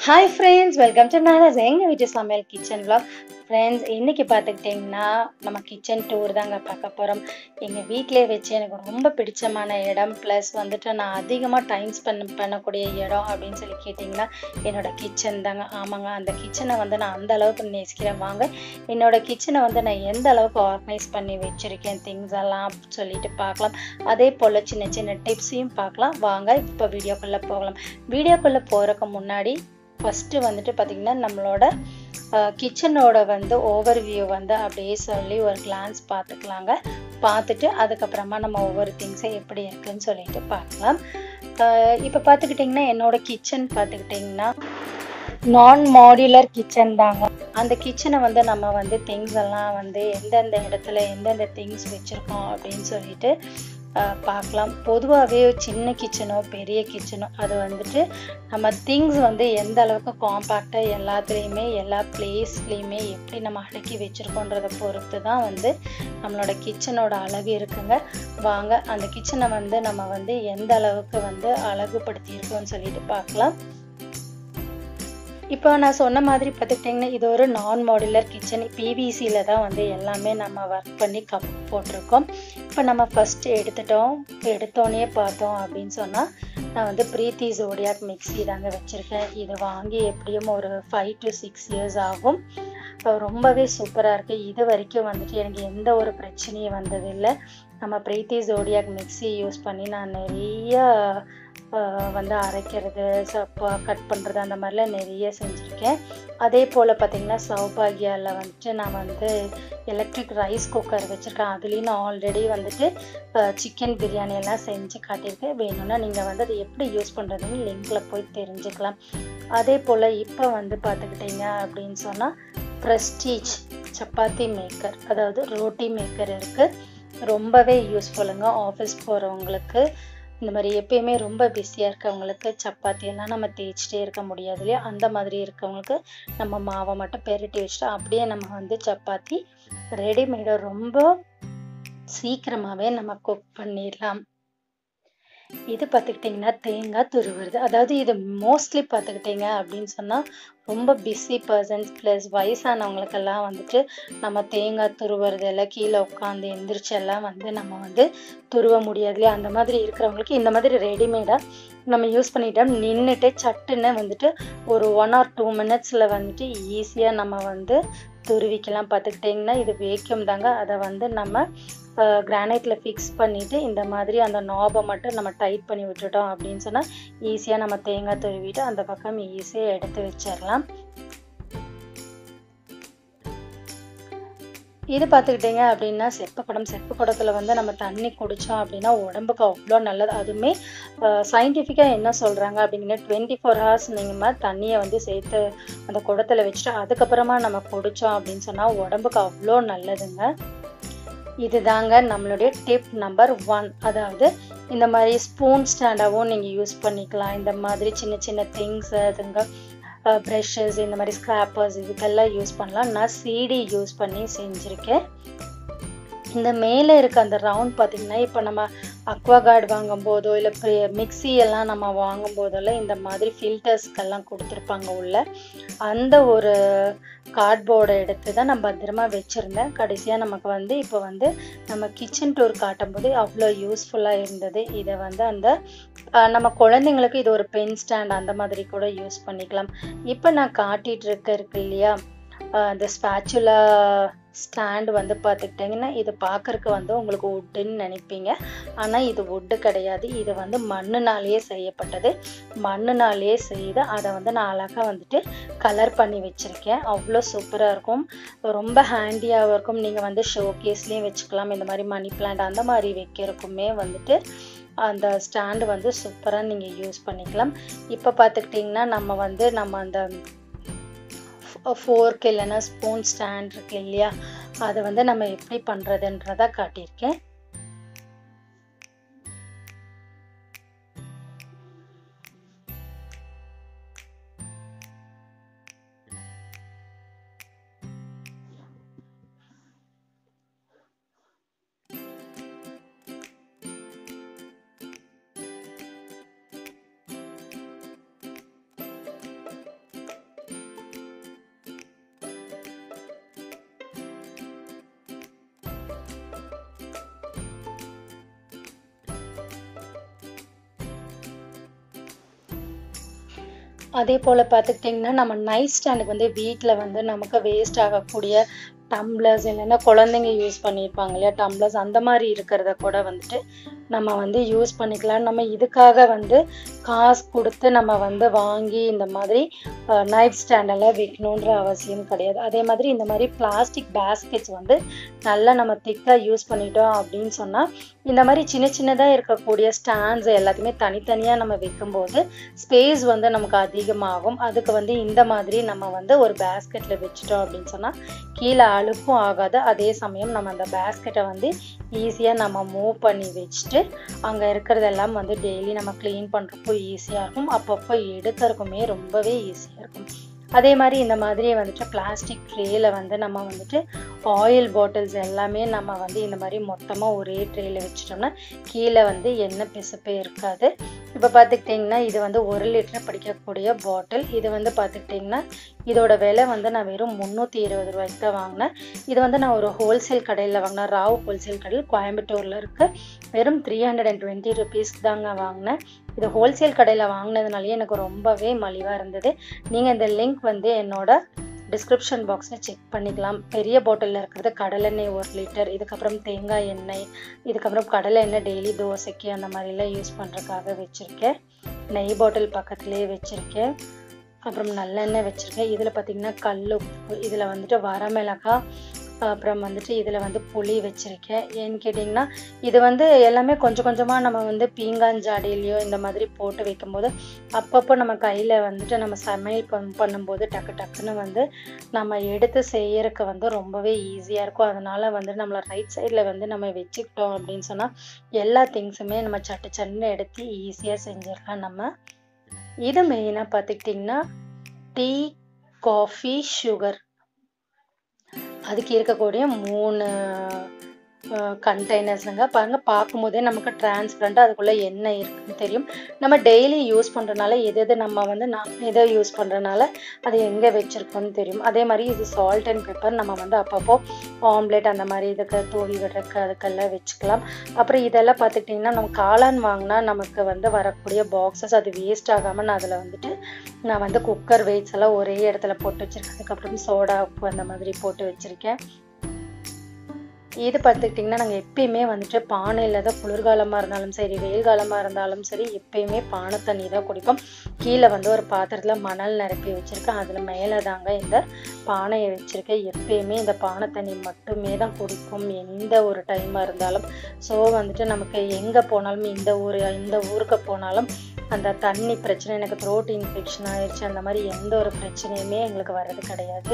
hi friends welcome to Nana's எங்கள் வீட்டு சமையல் கிச்சன் vlog ஃப்ரெண்ட்ஸ் இன்றைக்கி பார்த்துக்கிட்டிங்கன்னா நம்ம கிச்சன் டூர் தாங்க பார்க்க போகிறோம் எங்கள் வீட்டிலே வச்சு எனக்கு ரொம்ப பிடிச்சமான இடம் ப்ளஸ் வந்துட்டு நான் அதிகமாக டைம் ஸ்பெண்ட் பண்ணக்கூடிய இடம் அப்படின்னு சொல்லி கேட்டிங்கன்னா என்னோட கிச்சன் தாங்க ஆமாங்க அந்த கிச்சனை வந்து நான் அந்த அளவுக்கு நேசிக்கிறேன் வாங்க என்னோட கிச்சனை வந்து நான் எந்த அளவுக்கு ஆர்கனைஸ் பண்ணி வச்சுருக்கேன் திங்ஸ் எல்லாம் சொல்லிட்டு பார்க்கலாம் அதே போல் சின்ன சின்ன டிப்ஸையும் பார்க்கலாம் வாங்க இப்போ வீடியோக்குள்ளே போகலாம் வீடியோக்குள்ளே போகிறதுக்கு முன்னாடி ஃபஸ்ட்டு வந்துட்டு பார்த்திங்கன்னா நம்மளோட கிச்சனோட வந்து ஓவர் வியூ வந்து அப்படியே சொல்லி ஒரு கிளான்ஸ் பார்த்துக்கலாங்க பார்த்துட்டு அதுக்கப்புறமா நம்ம ஒவ்வொரு திங்ஸை எப்படி இருக்குன்னு சொல்லிட்டு பார்க்கலாம் இப்போ பார்த்துக்கிட்டிங்கன்னா என்னோட கிச்சன் பார்த்துக்கிட்டிங்கன்னா நான் மாடுலர் கிச்சன் தாங்க அந்த கிச்சனை வந்து நம்ம வந்து திங்ஸ் எல்லாம் வந்து எந்தெந்த இடத்துல எந்தெந்த திங்ஸ் வச்சுருக்கோம் அப்படின்னு சொல்லிட்டு பார்க்கலாம் பொதுவாகவே சின்ன கிச்சனோ பெரிய கிச்சனோ அது வந்துட்டு நம்ம திங்ஸ் வந்து எந்த அளவுக்கு காம்பேக்டாக எல்லாத்துலேயுமே எல்லா பிளேஸ்லேயுமே எப்படி நம்ம அடக்கி வச்சுருக்கோன்றதை பொறுத்து தான் வந்து நம்மளோட கிச்சனோட அழகு இருக்குங்க வாங்க அந்த கிச்சனை வந்து நம்ம வந்து எந்த அளவுக்கு வந்து அழகுபடுத்தியிருக்கோம்னு சொல்லிட்டு பார்க்கலாம் இப்போ நான் சொன்ன மாதிரி பார்த்துக்கிட்டிங்கன்னா இது ஒரு நான் மாடுலர் கிச்சன் பிவிசியில் தான் வந்து எல்லாமே நம்ம ஒர்க் பண்ணி கப் போட்டிருக்கோம் இப்போ நம்ம ஃபஸ்ட்டு எடுத்துட்டோம் எடுத்தோடனே பார்த்தோம் அப்படின்னு சொன்னால் நான் வந்து ப்ரீத்தி ஜோடியாக் மிக்சி தாங்க வச்சுருக்கேன் இது வாங்கி எப்படியும் ஒரு ஃபைவ் டு சிக்ஸ் இயர்ஸ் ஆகும் ரொம்பவே சூப்பராக இருக்குது இது வரைக்கும் வந்துட்டு எனக்கு எந்த ஒரு பிரச்சனையும் வந்ததில்லை நம்ம ப்ரீத்தி ஜோடியாக் மிக்சி யூஸ் பண்ணி நான் நிறைய வந்து அரைக்கிறது சப்பா கட் பண்ணுறது அந்த மாதிரிலாம் நிறைய செஞ்சுருக்கேன் அதே போல் பார்த்திங்கன்னா சௌபாகியாவில் வந்துட்டு நான் வந்து எலக்ட்ரிக் ரைஸ் குக்கர் வச்சுருக்கேன் அதுலேயும் நான் ஆல்ரெடி வந்துட்டு சிக்கன் பிரியாணி எல்லாம் செஞ்சு காட்டியிருக்கேன் வேணும்னா நீங்கள் வந்து அதை எப்படி யூஸ் பண்ணுறதுன்னு லிங்கில் போய் தெரிஞ்சுக்கலாம் அதே போல் இப்போ வந்து பார்த்துக்கிட்டிங்க அப்படின்னு சொன்னால் ப்ரெஸ்டீஜ் சப்பாத்தி மேக்கர் அதாவது ரோட்டி மேக்கர் இருக்குது ரொம்பவே யூஸ்ஃபுல்லுங்க ஆஃபீஸ் போகிறவங்களுக்கு இந்த மாதிரி எப்பயுமே ரொம்ப பிஸியாக இருக்கவங்களுக்கு சப்பாத்தி எல்லாம் நம்ம தேய்ச்சிட்டே இருக்க முடியாது இல்லையா அந்த மாதிரி இருக்கவங்களுக்கு நம்ம மாவை மட்டும் பெரட்டி வச்சுட்டு அப்படியே நம்ம வந்து சப்பாத்தி ரெடிமேடாக ரொம்ப சீக்கிரமாகவே நம்ம குக் பண்ணிடலாம் இது பார்த்துக்கிட்டிங்கன்னா தேங்காய் துருவுறது அதாவது இது மோஸ்ட்லி பார்த்துக்கிட்டிங்க அப்படின்னு சொன்னால் ரொம்ப பிஸி பர்சன்ஸ் ப்ளஸ் வயசானவங்களுக்கெல்லாம் வந்துட்டு நம்ம தேங்காய் துருவுறதெல்லாம் கீழே உட்காந்து எந்திரிச்செல்லாம் வந்து நம்ம வந்து துருவ முடியாது இல்லையா அந்த மாதிரி இருக்கிறவங்களுக்கு இந்த மாதிரி ரெடிமேடாக நம்ம யூஸ் பண்ணிட்டோம் நின்றுட்டு சட்டுன்னு வந்துட்டு ஒரு ஒன் ஆர் டூ மினிட்ஸில் வந்துட்டு ஈஸியாக நம்ம வந்து துருவிக்கலாம் பார்த்துக்கிட்டிங்கன்னா இது வேக்கியம் தாங்க அதை வந்து நம்ம கிரானைட்டில் ஃபிக்ஸ் பண்ணிவிட்டு இந்த மாதிரி அந்த நாபை மட்டும் நம்ம டைட் பண்ணி விட்டுட்டோம் அப்படின்னு சொன்னால் ஈஸியாக நம்ம தேங்காய் துருவிட்டு அந்த பக்கம் ஈஸியாக எடுத்து வச்சிடலாம் இது பார்த்துக்கிட்டிங்க அப்படின்னா செப்பு குடம் செப்பு குடத்தில் வந்து நம்ம தண்ணி குடித்தோம் அப்படின்னா உடம்புக்கு அவ்வளோ நல்லது அதுவுமே சயின்டிஃபிக்காக என்ன சொல்கிறாங்க அப்படிங்கன்னா டுவெண்ட்டி ஃபோர் ஹவர்ஸ் நீங்கள் தண்ணியை வந்து சேர்த்து அந்த குடத்தில் வச்சுட்டு அதுக்கப்புறமா நம்ம குடித்தோம் அப்படின்னு சொன்னால் உடம்புக்கு அவ்வளோ நல்லதுங்க இதுதாங்க நம்மளுடைய டிப் நம்பர் ஒன் அதாவது இந்த மாதிரி ஸ்பூன் ஸ்டாண்டாகவும் நீங்கள் யூஸ் பண்ணிக்கலாம் இந்த மாதிரி சின்ன சின்ன திங்ஸ் அதுங்க ப்ரெஷ்ஷஸ் இந்த மாதிரி ஸ்க்ராப்பர்ஸ் இதுக்கெல்லாம் யூஸ் பண்ணலாம் நான் சிடி யூஸ் பண்ணி செஞ்சுருக்கேன் இந்த மேலே இருக்க அந்த ரவுண்ட் பார்த்திங்கன்னா இப்போ நம்ம அக்வா கார்டு வாங்கும் போதோ இல்லை மிக்சி எல்லாம் நம்ம வாங்கும் போதெல்லாம் இந்த மாதிரி ஃபில்டர்ஸ்க்கெல்லாம் கொடுத்துருப்பாங்க உள்ள அந்த ஒரு கார்ட்போர்டை எடுத்து தான் நான் பத்திரமா வச்சுருந்தேன் கடைசியாக நமக்கு வந்து இப்போ வந்து நம்ம கிச்சன் டூர் காட்டும்போது அவ்வளோ யூஸ்ஃபுல்லாக இருந்தது இதை வந்து அந்த நம்ம குழந்தைங்களுக்கு இது ஒரு பென் ஸ்டாண்ட் அந்த மாதிரி கூட யூஸ் பண்ணிக்கலாம் இப்போ நான் காட்டிகிட்டு இருக்க இருக்கு இல்லையா இந்த ஸ்பேச்சுலா ஸ்டாண்ட் வந்து பார்த்துக்கிட்டிங்கன்னா இது பார்க்குறக்கு வந்து உங்களுக்கு உட்டுன்னு நினைப்பீங்க ஆனால் இது உட்டு கிடையாது இது வந்து மண்ணுனாலேயே செய்யப்பட்டது மண்ணுனாலேயே செய்து அதை வந்து நான் அழகாக வந்துட்டு கலர் பண்ணி வச்சுருக்கேன் அவ்வளோ சூப்பராக இருக்கும் ரொம்ப ஹேண்டியாகவும் இருக்கும் நீங்கள் வந்து ஷோ கேஸ்லேயும் வச்சுக்கலாம் இந்த மாதிரி மணி பிளான்ட் அந்த மாதிரி வைக்கிறதுக்குமே வந்துட்டு அந்த ஸ்டாண்டு வந்து சூப்பராக நீங்கள் யூஸ் பண்ணிக்கலாம் இப்போ பார்த்துக்கிட்டிங்கன்னா நம்ம வந்து நம்ம அந்த ஃபோர்க் இல்லைன்னா ஸ்பூன் ஸ்டாண்ட் இருக்கு இல்லையா அதை வந்து நம்ம எப்படி பண்ணுறதுன்றதை காட்டியிருக்கேன் அதே போல் பார்த்துக்கிட்டிங்கன்னா நம்ம நைட் ஸ்டாண்டுக்கு வந்து வீட்டில் வந்து நமக்கு வேஸ்ட் ஆகக்கூடிய டம்ளர்ஸ் இல்லைன்னா குழந்தைங்க யூஸ் பண்ணியிருப்பாங்க இல்லையா டம்ளர்ஸ் அந்த மாதிரி இருக்கிறத கூட வந்துட்டு நம்ம வந்து யூஸ் பண்ணிக்கலாம் நம்ம இதுக்காக வந்து காசு கொடுத்து நம்ம வந்து வாங்கி இந்த மாதிரி நைட் ஸ்டாண்டெல்லாம் வைக்கணுன்ற அவசியம் கிடையாது அதே மாதிரி இந்த மாதிரி பிளாஸ்டிக் பேஸ்கெட்ஸ் வந்து நல்லா நம்ம திக்காக யூஸ் பண்ணிட்டோம் அப்படின்னு சொன்னால் இந்த மாதிரி சின்ன சின்னதாக இருக்கக்கூடிய ஸ்டாண்ட்ஸ் எல்லாத்தையுமே தனித்தனியாக நம்ம வைக்கும்போது ஸ்பேஸ் வந்து நமக்கு அதிகமாகும் அதுக்கு வந்து இந்த மாதிரி நம்ம வந்து ஒரு பேஸ்கெட்டில் வச்சுட்டோம் அப்படின்னு சொன்னால் கீழே அழுக்கும் ஆகாது அதே சமயம் நம்ம அந்த பேஸ்கெட்டை வந்து ஈஸியாக நம்ம மூவ் பண்ணி வச்சுட்டு அங்கே இருக்கிறதெல்லாம் வந்து டெய்லி நம்ம க்ளீன் பண்ணுறப்போ ஈஸியாக இருக்கும் அப்பப்போ எடுக்கிறதுக்குமே ரொம்பவே ஈஸியாக இருக்கும் அதே மாதிரி இந்த மாதிரி வந்துட்டு பிளாஸ்டிக் ட்ரேயில் வந்து நம்ம வந்துட்டு ஆயில் பாட்டில்ஸ் எல்லாமே நம்ம வந்து இந்த மாதிரி மொத்தமாக ஒரே ட்ரேயில் வச்சிட்டோம்னா கீழே வந்து எண்ணெய் பிசுப்பே இருக்காது இப்போ பார்த்துக்கிட்டிங்கன்னா இது வந்து ஒரு லிட்டர் பிடிக்கக்கூடிய பாட்டில் இது வந்து பார்த்துக்கிட்டிங்கன்னா இதோட விலை வந்து நான் வெறும் முந்நூற்றி இருபது ரூபாய்க்கு தான் வாங்கினேன் இது வந்து நான் ஒரு ஹோல்சேல் கடையில் வாங்கினேன் ராவ் ஹோல்சேல் கடையில் கோயம்புத்தூரில் இருக்குது வெறும் த்ரீ ஹண்ட்ரட் அண்ட் டுவெண்ட்டி ருபீஸ்க்கு தாங்க வாங்கினேன் இது ஹோல்சேல் கடையில் வாங்கினதுனாலேயே எனக்கு ரொம்பவே மலிவாக இருந்தது நீங்கள் இந்த லிங்க் வந்து என்னோட டிஸ்கிரிப்ஷன் பாக்ஸில் செக் பண்ணிக்கலாம் பெரிய பாட்டிலில் இருக்கிறது கடலெண்ணெய் ஒரு லிட்டர் இதுக்கப்புறம் தேங்காய் எண்ணெய் இதுக்கப்புறம் கடலை எண்ணெய் டெய்லி தோசைக்கு அந்த மாதிரிலாம் யூஸ் பண்ணுறதுக்காக வச்சுருக்கேன் நெய் பாட்டில் பக்கத்துலேயே வச்சுருக்கேன் அப்புறம் நல்லெண்ணெய் வச்சுருக்கேன் இதில் பார்த்திங்கன்னா கல் உப்பு இதில் வந்துட்டு வரமிளகாய் அப்புறம் வந்துட்டு இதில் வந்து புளி வச்சுருக்கேன் ஏன்னு கேட்டிங்கன்னா இது வந்து எல்லாமே கொஞ்சம் கொஞ்சமாக நம்ம வந்து பீங்காஞ்சாடியிலையோ இந்த மாதிரி போட்டு வைக்கும்போது அப்பப்போ நம்ம கையில் வந்துட்டு நம்ம சமையல் பண் பண்ணும்போது டக்கு டக்குன்னு வந்து நம்ம எடுத்து செய்யறதுக்கு வந்து ரொம்பவே ஈஸியாக இருக்கும் அதனால் வந்து நம்மளை ரைட் சைடில் வந்து நம்ம வச்சுக்கிட்டோம் அப்படின்னு சொன்னால் எல்லா திங்ஸுமே நம்ம சட்டு சட்டுன்னு எடுத்து ஈஸியாக செஞ்சிடலாம் நம்ம இது மெயினாக பார்த்துக்கிட்டிங்கன்னா டீ காஃபி சுகர் அதுக்கு இருக்கக்கூடிய மூணு கண்டெய்னர்ஸுங்க பாருங்கள் பார்க்கும்போதே நமக்கு டிரான்ஸ்பரண்ட்டாக அதுக்குள்ளே என்ன இருக்குன்னு தெரியும் நம்ம டெய்லி யூஸ் பண்ணுறனால எது எது நம்ம வந்து நான் எதை யூஸ் பண்ணுறனால அது எங்கே வச்சுருக்கோன்னு தெரியும் அதே மாதிரி இது சால்ட் அண்ட் பெப்பர் நம்ம வந்து அப்பப்போ ஆம்லேட் அந்த மாதிரி இதுக்கு தூவி விடுறதுக்கு அதுக்கெல்லாம் வச்சுக்கலாம் அப்புறம் இதெல்லாம் பார்த்துக்கிட்டிங்கன்னா நம்ம காளான் வாங்கினா நமக்கு வந்து வரக்கூடிய பாக்ஸஸ் அது வேஸ்ட் ஆகாமல் நான் அதில் வந்துட்டு நான் வந்து குக்கர் வெயிட்ஸ் எல்லாம் ஒரே இடத்துல போட்டு வச்சுருக்கேன் அதுக்கப்புறம் சோடா உப்பு அந்த மாதிரி போட்டு வச்சுருக்கேன் இது பார்த்துக்கிட்டிங்கன்னா நாங்கள் எப்பயுமே வந்துட்டு பானையில் தான் குளிர்காலமாக இருந்தாலும் சரி வெயில் காலமாக இருந்தாலும் சரி எப்பயுமே பானை தண்ணி தான் குடிப்போம் கீழே வந்து ஒரு பாத்திரத்தில் மணல் நிரப்பி வச்சுருக்கேன் அதில் மேலே தாங்க இந்த பானையை வச்சுருக்கேன் எப்பயுமே இந்த பானை தண்ணி மட்டுமே தான் குடிப்போம் எந்த ஒரு டைமாக இருந்தாலும் ஸோ வந்துட்டு நமக்கு எங்கே போனாலும் இந்த ஊர் இந்த ஊருக்கு போனாலும் அந்த தண்ணி பிரச்சனை எனக்கு த்ரோட் இன்ஃபெக்ஷன் ஆயிடுச்சு அந்த மாதிரி எந்த ஒரு பிரச்சனையுமே எங்களுக்கு வர்றது கிடையாது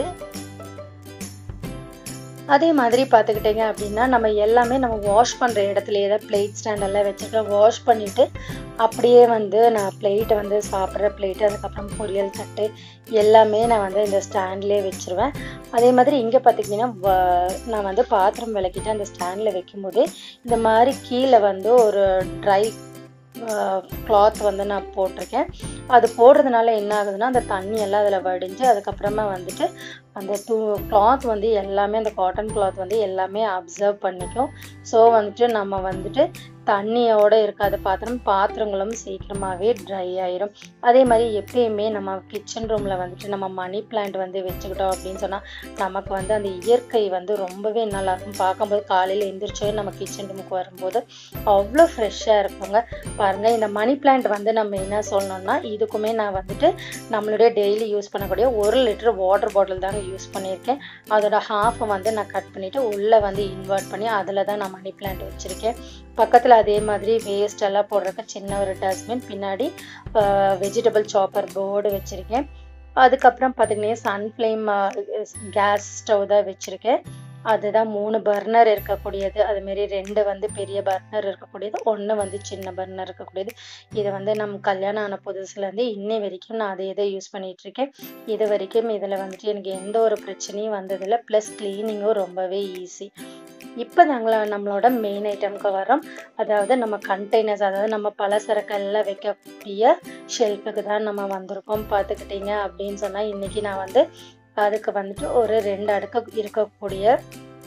அதே மாதிரி பார்த்துக்கிட்டிங்க அப்படின்னா நம்ம எல்லாமே நம்ம வாஷ் பண்ணுற இடத்துலையே தான் பிளேட் ஸ்டாண்ட் எல்லாம் வச்சுருக்கேன் வாஷ் பண்ணிவிட்டு அப்படியே வந்து நான் பிளேட்டை வந்து சாப்பிட்ற பிளேட்டு அதுக்கப்புறம் பொரியல் தட்டு எல்லாமே நான் வந்து இந்த ஸ்டாண்ட்லேயே வச்சுருவேன் அதே மாதிரி இங்கே பார்த்திங்கன்னா நான் வந்து பாத்திரம் விளக்கிட்டு அந்த ஸ்டாண்டில் வைக்கும்போது இந்த மாதிரி கீழே வந்து ஒரு ட்ரை கிளாத் வந்து நான் போட்டிருக்கேன் அது போடுறதுனால என்ன ஆகுதுன்னா அந்த தண்ணி எல்லாம் அதில் வடிஞ்சு அதுக்கப்புறமா வந்துட்டு அந்த டூ கிளாத் வந்து எல்லாமே அந்த காட்டன் கிளாத் வந்து எல்லாமே அப்சர்வ் பண்ணிக்கும் ஸோ வந்துட்டு நம்ம வந்துட்டு தண்ணியோடு இருக்காத பாத்திரம் பாத்திரங்களும் சீக்கிரமாகவே ட்ரை ஆயிரும் அதே மாதிரி எப்பயுமே நம்ம கிச்சன் ரூமில் வந்துட்டு நம்ம மணி பிளான்ட் வந்து வச்சுக்கிட்டோம் அப்படின்னு சொன்னால் நமக்கு வந்து அந்த இயற்கை வந்து ரொம்பவே நல்லாயிருக்கும் பார்க்கும்போது காலையில் எந்திரிச்சோ நம்ம கிச்சன் ரூமுக்கு வரும்போது அவ்வளோ ஃப்ரெஷ்ஷாக இருப்பாங்க பாருங்கள் இந்த மணி பிளான்ட் வந்து நம்ம என்ன சொல்லணும்னா இதுக்குமே நான் வந்துட்டு நம்மளுடைய டெய்லி யூஸ் பண்ணக்கூடிய ஒரு லிட்டர் வாட்டர் பாட்டில் தாங்க யூஸ் பண்ணியிருக்கேன் அதோட ஹாஃபை வந்து நான் கட் பண்ணிவிட்டு உள்ளே வந்து இன்வெர்ட் பண்ணி அதில் தான் நான் மணி பிளான்ட் வச்சுருக்கேன் பக்கத்தில் அதே மாதிரி வேஸ்ட் எல்லாம் போடுறதுக்கு சின்ன ஒரு டஸ்ட்பின் பின்னாடி வெஜிடபிள் சாப்பர் போர்டு வச்சுருக்கேன் அதுக்கப்புறம் பார்த்திங்கன்னா சன் ஃப்ளேம் கேஸ் ஸ்டவ் தான் வச்சுருக்கேன் அதுதான் மூணு பர்னர் இருக்கக்கூடியது அதுமாரி ரெண்டு வந்து பெரிய பர்னர் இருக்கக்கூடியது ஒன்று வந்து சின்ன பர்னர் இருக்கக்கூடியது இதை வந்து நம்ம கல்யாணம் ஆன புதுசுலேருந்து இன்னை வரைக்கும் நான் அதை இதை யூஸ் பண்ணிகிட்ருக்கேன் இது வரைக்கும் இதில் வந்துட்டு எனக்கு எந்த ஒரு பிரச்சனையும் வந்ததில்லை ப்ளஸ் க்ளீனிங்கும் ரொம்பவே ஈஸி இப்போ நாங்கள் நம்மளோட மெயின் ஐட்டம்க்கு வரோம் அதாவது நம்ம கண்டெய்னர்ஸ் அதாவது நம்ம பலசரக்கெல்லாம் வைக்கக்கூடிய ஷெல்ஃபுக்கு தான் நம்ம வந்திருக்கோம் பார்த்துக்கிட்டீங்க அப்படின்னு சொன்னால் இன்றைக்கி நான் வந்து அதுக்கு வந்துட்டு ஒரு ரெண்டு அடுக்கு இருக்கக்கூடிய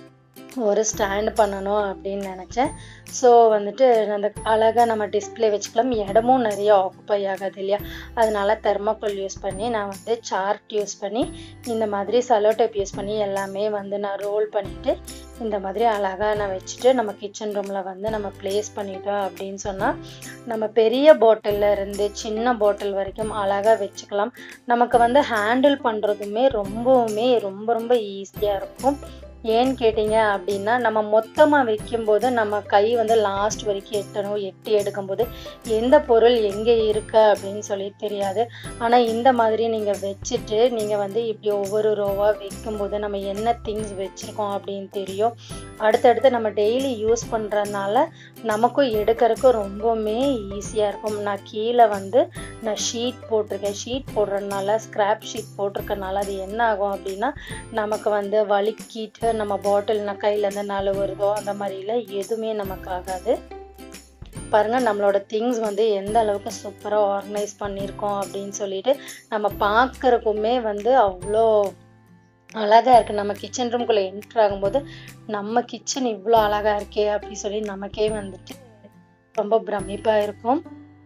ஒரு ஸ்டாண்ட் பண்ணணும் அப்படின்னு நினச்சேன் ஸோ வந்துட்டு அந்த அழகாக நம்ம டிஸ்பிளே வச்சுக்கலாம் இடமும் நிறைய ஆக்குப்பை ஆகாது இல்லையா அதனால தெர்மாக்கோல் யூஸ் பண்ணி நான் வந்து சார்ட் யூஸ் பண்ணி இந்த மாதிரி சலோ டேப் யூஸ் பண்ணி எல்லாமே வந்து நான் ரோல் பண்ணிவிட்டு இந்த மாதிரி அழகாக நான் வச்சுட்டு நம்ம கிச்சன் ரூமில் வந்து நம்ம ப்ளேஸ் பண்ணிட்டோம் அப்படின்னு சொன்னால் நம்ம பெரிய பாட்டிலில் இருந்து சின்ன பாட்டில் வரைக்கும் அழகாக வச்சுக்கலாம் நமக்கு வந்து ஹேண்டில் பண்ணுறதுமே ரொம்பவுமே ரொம்ப ரொம்ப ஈஸியாக இருக்கும் ஏன்னு கேட்டிங்க அப்படின்னா நம்ம மொத்தமாக வைக்கும்போது நம்ம கை வந்து லாஸ்ட் வரைக்கும் எட்டணும் எட்டி எடுக்கும்போது எந்த பொருள் எங்கே இருக்கு அப்படின்னு சொல்லி தெரியாது ஆனால் இந்த மாதிரி நீங்கள் வச்சுட்டு நீங்கள் வந்து இப்படி ஒவ்வொரு ரோவாக வைக்கும்போது நம்ம என்ன திங்ஸ் வச்சுருக்கோம் அப்படின்னு தெரியும் அடுத்தடுத்து நம்ம டெய்லி யூஸ் பண்ணுறதுனால நமக்கும் எடுக்கிறதுக்கும் ரொம்பவுமே ஈஸியாக இருக்கும் நான் கீழே வந்து நான் ஷீட் போட்டிருக்கேன் ஷீட் போடுறதுனால ஸ்க்ராப் ஷீட் போட்டிருக்கனால அது என்ன ஆகும் அப்படின்னா நமக்கு வந்து வலிக்கிட்டு நம்ம பாட்டில் நான் கையிலேருந்து நாலு வருதோ அந்த மாதிரிலாம் எதுவுமே நமக்கு ஆகாது பாருங்கள் நம்மளோட திங்ஸ் வந்து எந்த அளவுக்கு சூப்பராக ஆர்கனைஸ் பண்ணியிருக்கோம் அப்படின்னு சொல்லிட்டு நம்ம பார்க்குறக்குமே வந்து அவ்வளோ அழகாக இருக்குது நம்ம கிச்சன் ரூம்குள்ளே என்ட்ரு ஆகும்போது நம்ம கிச்சன் இவ்வளோ அழகாக இருக்கே அப்படின்னு சொல்லி நமக்கே வந்துட்டு ரொம்ப பிரமிப்பாக இருக்கும்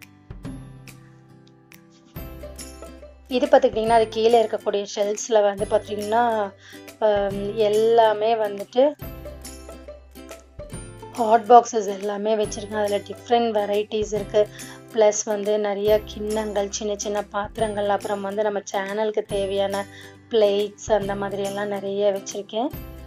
இது பார்த்துக்கிட்டிங்கன்னா அது கீழே இருக்கக்கூடிய ஷெல்ஸில் வந்து பார்த்திங்கன்னா எல்லாமே வந்துட்டு ஹாட் பாக்ஸஸ் எல்லாமே வச்சுருக்கேன் அதில் டிஃப்ரெண்ட் வெரைட்டிஸ் இருக்குது ப்ளஸ் வந்து நிறைய கிண்ணங்கள் சின்ன சின்ன பாத்திரங்கள் அப்புறம் வந்து நம்ம சேனலுக்கு தேவையான பிளேட்ஸ் அந்த மாதிரி எல்லாம் நிறைய வச்சுருக்கேன்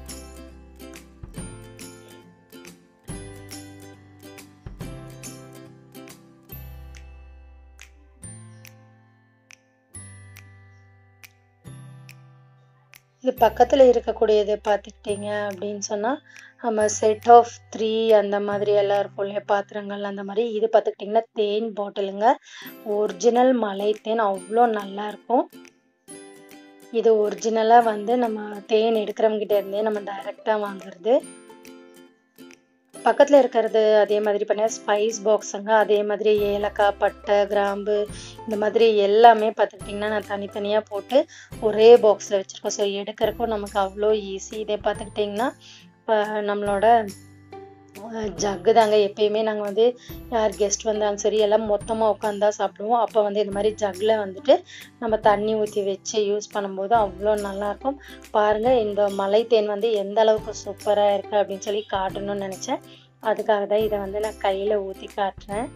இது பக்கத்தில் இருக்கக்கூடியது பார்த்துக்கிட்டிங்க அப்படின்னு சொன்னால் நம்ம செட் ஆஃப் த்ரீ அந்த மாதிரி எல்லாம் இருக்கும் இல்லையா பாத்திரங்கள் அந்த மாதிரி இது பார்த்துக்கிட்டிங்கன்னா தேன் பாட்டிலுங்க ஒரிஜினல் மலை தேன் அவ்வளோ நல்லா இருக்கும் இது ஒரிஜினலாக வந்து நம்ம தேன் எடுக்கிறவங்கிட்ட இருந்தே நம்ம டைரெக்டாக வாங்குறது பக்கத்தில் இருக்கிறது அதே மாதிரி பண்ண ஸ்பைஸ் பாக்ஸுங்க அதே மாதிரி ஏலக்காய் பட்டை கிராம்பு இந்த மாதிரி எல்லாமே பார்த்துக்கிட்டிங்கன்னா நான் தனித்தனியாக போட்டு ஒரே பாக்ஸில் வச்சுருக்கோம் ஸோ எடுக்கிறக்கும் நமக்கு அவ்வளோ ஈஸி இதே பார்த்துக்கிட்டிங்கன்னா இப்போ நம்மளோட ஜக்கு தாங்க எப்பயுமே நாங்கள் வந்து யார் கெஸ்ட் வந்தாலும் சரி எல்லாம் மொத்தமாக உட்காந்தா சாப்பிடுவோம் அப்போ வந்து இந்த மாதிரி ஜக்கில் வந்துட்டு நம்ம தண்ணி ஊற்றி வச்சு யூஸ் பண்ணும்போது அவ்வளோ நல்லாயிருக்கும் பாருங்கள் இந்த மலை தேன் வந்து எந்த அளவுக்கு சூப்பராக இருக்குது அப்படின்னு சொல்லி காட்டணும்னு நினச்சேன் அதுக்காக தான் இதை வந்து நான் கையில் ஊற்றி காட்டுறேன்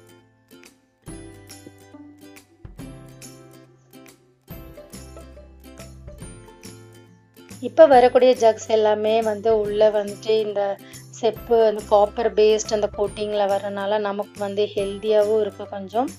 இப்போ வரக்கூடிய ஜக்ஸ் எல்லாமே வந்து உள்ளே வந்துட்டு இந்த செப்பு அந்த காப்பர் பேஸ்ட் அந்த கோட்டிங்கில் வரனால நமக்கு வந்து ஹெல்த்தியாகவும் இருக்குது கொஞ்சம்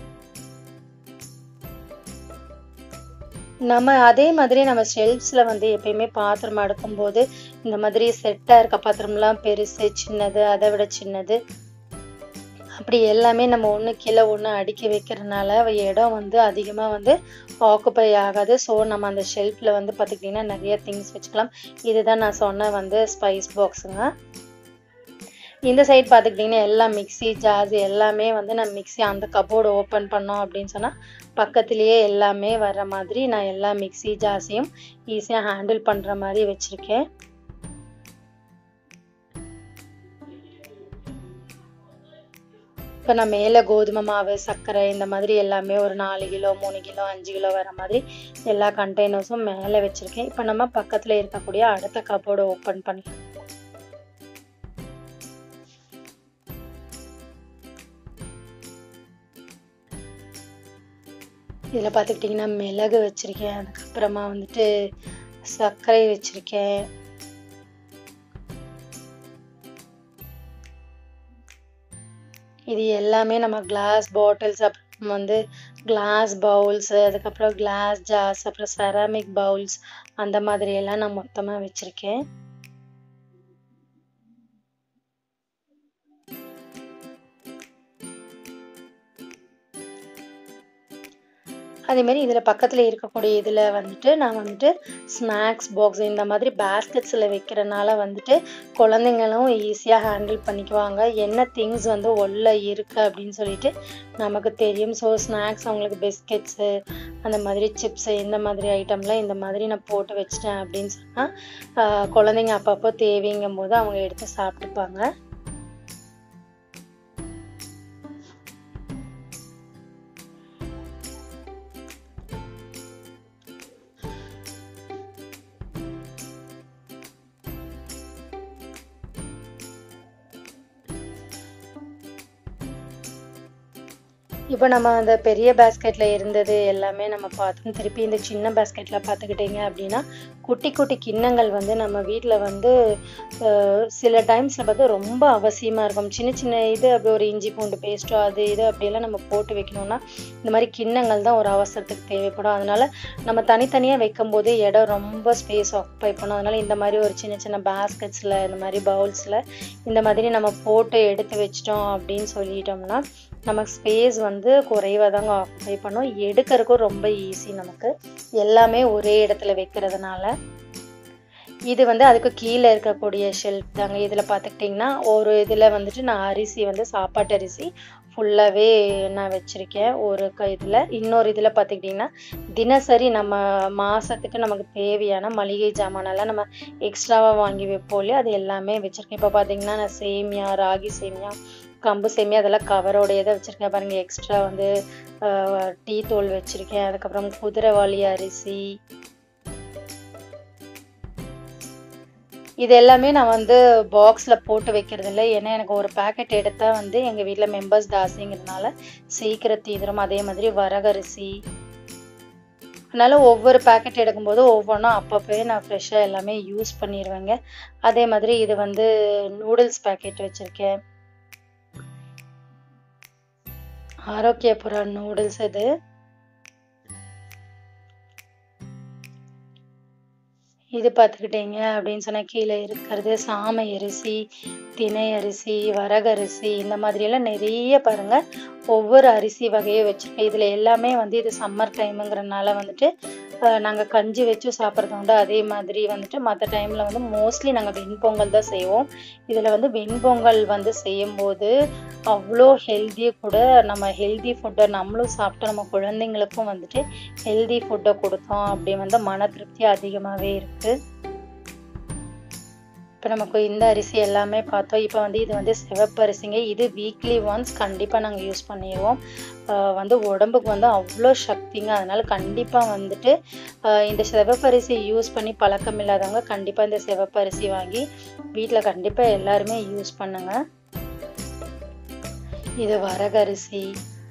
நம்ம அதே மாதிரி நம்ம ஷெல்ஃப்ஸில் வந்து எப்பயுமே பாத்திரம் அடுக்கும்போது இந்த மாதிரி செட்டாக இருக்க பாத்திரம்லாம் பெருசு சின்னது அதை விட சின்னது அப்படி எல்லாமே நம்ம ஒன்று கீழே ஒன்று அடுக்கி வைக்கிறதுனால இடம் வந்து அதிகமாக வந்து ஆக்குப்பை ஆகாது ஸோ நம்ம அந்த ஷெல்ஃபில் வந்து பார்த்துக்கிட்டிங்கன்னா நிறைய திங்ஸ் வச்சுக்கலாம் இதுதான் நான் சொன்ன வந்து ஸ்பைஸ் பாக்ஸுங்க இந்த சைட் பார்த்துக்கிட்டிங்கன்னா எல்லா மிக்சி ஜார்ஸ் எல்லாமே வந்து நான் மிக்சி அந்த கபோர்டு ஓப்பன் பண்ணோம் அப்படின்னு சொன்னால் பக்கத்துலேயே எல்லாமே வர்ற மாதிரி நான் எல்லா மிக்சி ஜார்ஸையும் ஈஸியாக ஹேண்டில் பண்ணுற மாதிரி வச்சுருக்கேன் இப்போ நான் மேலே கோதுமை மாவு சர்க்கரை இந்த மாதிரி எல்லாமே ஒரு நாலு கிலோ மூணு கிலோ அஞ்சு கிலோ வர மாதிரி எல்லா கண்டெய்னர்ஸும் மேலே வச்சுருக்கேன் இப்போ நம்ம பக்கத்தில் இருக்கக்கூடிய அடுத்த கபோர்டு ஓப்பன் பண்ணலாம் இதில் பார்த்துக்கிட்டிங்கன்னா மிளகு வச்சுருக்கேன் அதுக்கப்புறமா வந்துட்டு சர்க்கரை வச்சுருக்கேன் இது எல்லாமே நம்ம கிளாஸ் பாட்டில்ஸ் அப்புறம் வந்து கிளாஸ் பவுல்ஸ் அதுக்கப்புறம் கிளாஸ் ஜார்ஸ் அப்புறம் செராமிக் பவுல்ஸ் அந்த மாதிரி எல்லாம் நான் மொத்தமாக வச்சுருக்கேன் அதேமாரி இதில் பக்கத்தில் இருக்கக்கூடிய இதில் வந்துட்டு நான் வந்துட்டு ஸ்நாக்ஸ் பாக்ஸ் இந்த மாதிரி பேஸ்கெட்ஸில் வைக்கிறனால வந்துட்டு குழந்தைங்களும் ஈஸியாக ஹேண்டில் பண்ணிக்குவாங்க என்ன திங்ஸ் வந்து உள்ள இருக்குது அப்படின்னு சொல்லிட்டு நமக்கு தெரியும் ஸோ ஸ்நாக்ஸ் அவங்களுக்கு பிஸ்கெட்ஸு அந்த மாதிரி சிப்ஸு இந்த மாதிரி ஐட்டம்லாம் இந்த மாதிரி நான் போட்டு வச்சிட்டேன் அப்படின்னு சொன்னால் குழந்தைங்க அப்பப்போ தேவைங்கும் போது அவங்க எடுத்து சாப்பிட்டுப்பாங்க இப்போ நம்ம அந்த பெரிய பேஸ்கெட்டில் இருந்தது எல்லாமே நம்ம பார்த்தோம் திருப்பி இந்த சின்ன பேஸ்கெட்டில் பார்த்துக்கிட்டிங்க அப்படின்னா குட்டி குட்டி கிண்ணங்கள் வந்து நம்ம வீட்டில் வந்து சில டைம்ஸில் பார்த்தா ரொம்ப அவசியமாக இருக்கும் சின்ன சின்ன இது அப்படி ஒரு இஞ்சி பூண்டு பேஸ்ட்டோ அது இது அப்படியெல்லாம் நம்ம போட்டு வைக்கணும்னா இந்த மாதிரி கிண்ணங்கள் தான் ஒரு அவசரத்துக்கு தேவைப்படும் அதனால நம்ம தனித்தனியாக வைக்கும் போது இடம் ரொம்ப ஸ்பேஸ் ஆக்குப்பை பண்ணும் அதனால இந்த மாதிரி ஒரு சின்ன சின்ன பேஸ்கெட்ஸில் இந்த மாதிரி பவுல்ஸில் இந்த மாதிரி நம்ம போட்டு எடுத்து வச்சிட்டோம் அப்படின்னு சொல்லிட்டோம்னா நமக்கு ஸ்பேஸ் வந்து குறைவாக தாங்க ஆக்குப்பை பண்ணும் எடுக்கிறதுக்கும் ரொம்ப ஈஸி நமக்கு எல்லாமே ஒரே இடத்துல வைக்கிறதுனால இது வந்து அதுக்கு கீழே இருக்கக்கூடிய ஷெல்ஃப் தாங்க இதில் பார்த்துக்கிட்டிங்கன்னா ஒரு இதில் வந்துட்டு நான் அரிசி வந்து சாப்பாட்டு அரிசி ஃபுல்லாகவே நான் வச்சுருக்கேன் ஒரு க இதில் இன்னொரு இதில் பார்த்துக்கிட்டிங்கன்னா தினசரி நம்ம மாதத்துக்கு நமக்கு தேவையான மளிகை ஜாமானெல்லாம் நம்ம எக்ஸ்ட்ராவாக வாங்கி வைப்போம் இல்லையா அது எல்லாமே வச்சுருக்கேன் இப்போ பார்த்தீங்கன்னா நான் சேமியா ராகி சேமியா கம்பு சேமியா அதெல்லாம் கவரோடையே தான் வச்சுருக்கேன் பாருங்கள் எக்ஸ்ட்ரா வந்து டீ தூள் வச்சுருக்கேன் அதுக்கப்புறம் குதிரைவாளி அரிசி இது எல்லாமே நான் வந்து பாக்ஸில் போட்டு வைக்கிறது இல்லை ஏன்னா எனக்கு ஒரு பேக்கெட் எடுத்தால் வந்து எங்கள் வீட்டில் மெம்பர்ஸ் தாசிங்கிறதுனால சீக்கிரம் தீவிரம் அதே மாதிரி வரகரிசி அதனால் ஒவ்வொரு பேக்கெட் எடுக்கும்போது ஒவ்வொன்றும் அப்பப்போவே நான் ஃப்ரெஷ்ஷாக எல்லாமே யூஸ் பண்ணிடுவேங்க அதே மாதிரி இது வந்து நூடுல்ஸ் பேக்கெட் வச்சுருக்கேன் ஆரோக்கியபுரா நூடுல்ஸ் இது இது பார்த்துக்கிட்டீங்க அப்படின்னு சொன்னால் கீழே இருக்கிறது சாமை அரிசி திணை அரிசி வரகரிசி இந்த மாதிரியெல்லாம் நிறைய பாருங்கள் ஒவ்வொரு அரிசி வகையை வச்சுருக்கேன் இதில் எல்லாமே வந்து இது சம்மர் டைமுங்கிறனால வந்துட்டு நாங்கள் கஞ்சி வச்சு சாப்பிட்றது உண்டு அதே மாதிரி வந்துட்டு மற்ற டைமில் வந்து மோஸ்ட்லி நாங்கள் வெண்பொங்கல் தான் செய்வோம் இதில் வந்து வெண்பொங்கல் வந்து செய்யும்போது அவ்வளோ ஹெல்த்தியாக கூட நம்ம ஹெல்தி ஃபுட்டை நம்மளும் சாப்பிட்டு நம்ம குழந்தைங்களுக்கும் வந்துட்டு ஹெல்தி ஃபுட்டை கொடுத்தோம் அப்படி வந்து மன திருப்தி அதிகமாகவே இருக்குது இப்போ நமக்கு இந்த அரிசி எல்லாமே பார்த்தோம் இப்போ வந்து இது வந்து சிவப்பு அரிசிங்க இது வீக்லி ஒன்ஸ் கண்டிப்பாக நாங்கள் யூஸ் பண்ணிடுவோம் வந்து உடம்புக்கு வந்து அவ்வளோ சக்திங்க அதனால் கண்டிப்பாக வந்துட்டு இந்த சிவப்பரிசி யூஸ் பண்ணி பழக்கம் இல்லாதவங்க கண்டிப்பாக இந்த சிவப்பரிசி வாங்கி வீட்டில் கண்டிப்பாக எல்லாருமே யூஸ் பண்ணுங்க இது வரகரிசி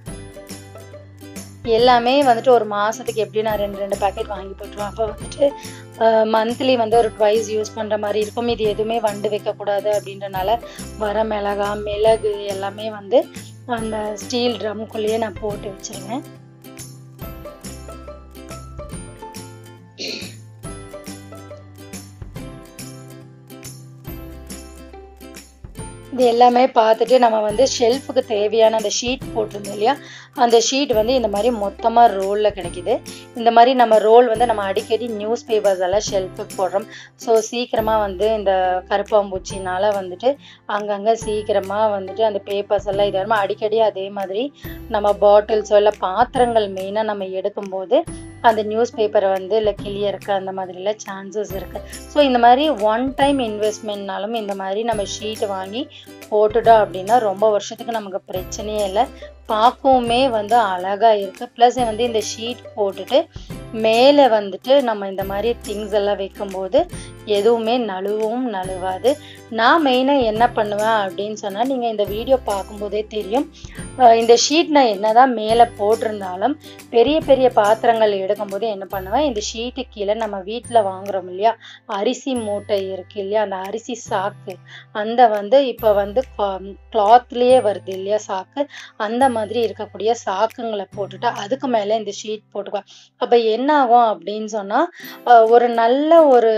எல்லாமே வந்துட்டு ஒரு மாதத்துக்கு எப்படி நான் ரெண்டு ரெண்டு பேக்கெட் வாங்கி போட்டுருவேன் அப்போ வந்துட்டு மந்த்லி வந்து ஒரு ட்வைஸ் யூஸ் பண்ணுற மாதிரி இருக்கும் இது எதுவுமே வண்டு வைக்கக்கூடாது அப்படின்றனால வர மிளகா மிளகு எல்லாமே வந்து அந்த ஸ்டீல் ட்ரம்குள்ளேயே நான் போட்டு வச்சுருவேன் இது எல்லாமே பார்த்துட்டு நம்ம வந்து ஷெல்ஃபுக்கு தேவையான அந்த ஷீட் போட்டிருந்தோம் இல்லையா அந்த ஷீட் வந்து இந்த மாதிரி மொத்தமாக ரோலில் கிடைக்குது இந்த மாதிரி நம்ம ரோல் வந்து நம்ம அடிக்கடி நியூஸ் பேப்பர்ஸ் எல்லாம் ஷெல்ஃபுக்கு போடுறோம் ஸோ சீக்கிரமாக வந்து இந்த கருப்பாம்பூச்சினால வந்துட்டு அங்கங்கே சீக்கிரமாக வந்துட்டு அந்த பேப்பர்ஸ் எல்லாம் இது அடிக்கடி அதே மாதிரி நம்ம பாட்டில்ஸோ இல்லை பாத்திரங்கள் மெயினாக நம்ம எடுக்கும்போது அந்த நியூஸ் பேப்பரை வந்து இல்லை கிளிய இருக்க அந்த மாதிரிலாம் சான்சஸ் இருக்குது ஸோ இந்த மாதிரி ஒன் டைம் இன்வெஸ்ட்மெண்ட்னாலும் இந்த மாதிரி நம்ம ஷீட் வாங்கி போட்டுட்டோம் அப்படின்னா ரொம்ப வருஷத்துக்கு நமக்கு பிரச்சனையே இல்லை பார்க்கவுமே வந்து அழகாக இருக்குது ப்ளஸ் வந்து இந்த ஷீட் போட்டுட்டு மேலே வந்துட்டு நம்ம இந்த மாதிரி திங்ஸ் எல்லாம் வைக்கும்போது எதுவுமே நழுவும் நழுவாது நான் மெயினாக என்ன பண்ணுவேன் அப்படின்னு சொன்னால் நீங்கள் இந்த வீடியோ பார்க்கும்போதே தெரியும் இந்த ஷீட் நான் என்னதான் மேலே போட்டிருந்தாலும் பெரிய பெரிய பாத்திரங்கள் எடுக்கும்போது என்ன பண்ணுவேன் இந்த ஷீட்டு கீழே நம்ம வீட்டில் வாங்குறோம் இல்லையா அரிசி மூட்டை இருக்கு இல்லையா அந்த அரிசி சாக்கு அந்த வந்து இப்போ வந்து கிளாத்லேயே வருது இல்லையா சாக்கு அந்த மாதிரி இருக்கக்கூடிய சாக்குங்களை போட்டுட்டு அதுக்கு மேலே இந்த ஷீட் போட்டுக்குவேன் அப்போ என்ன ஆகும் அப்படின்னு சொன்னால் ஒரு நல்ல ஒரு ஸ்டே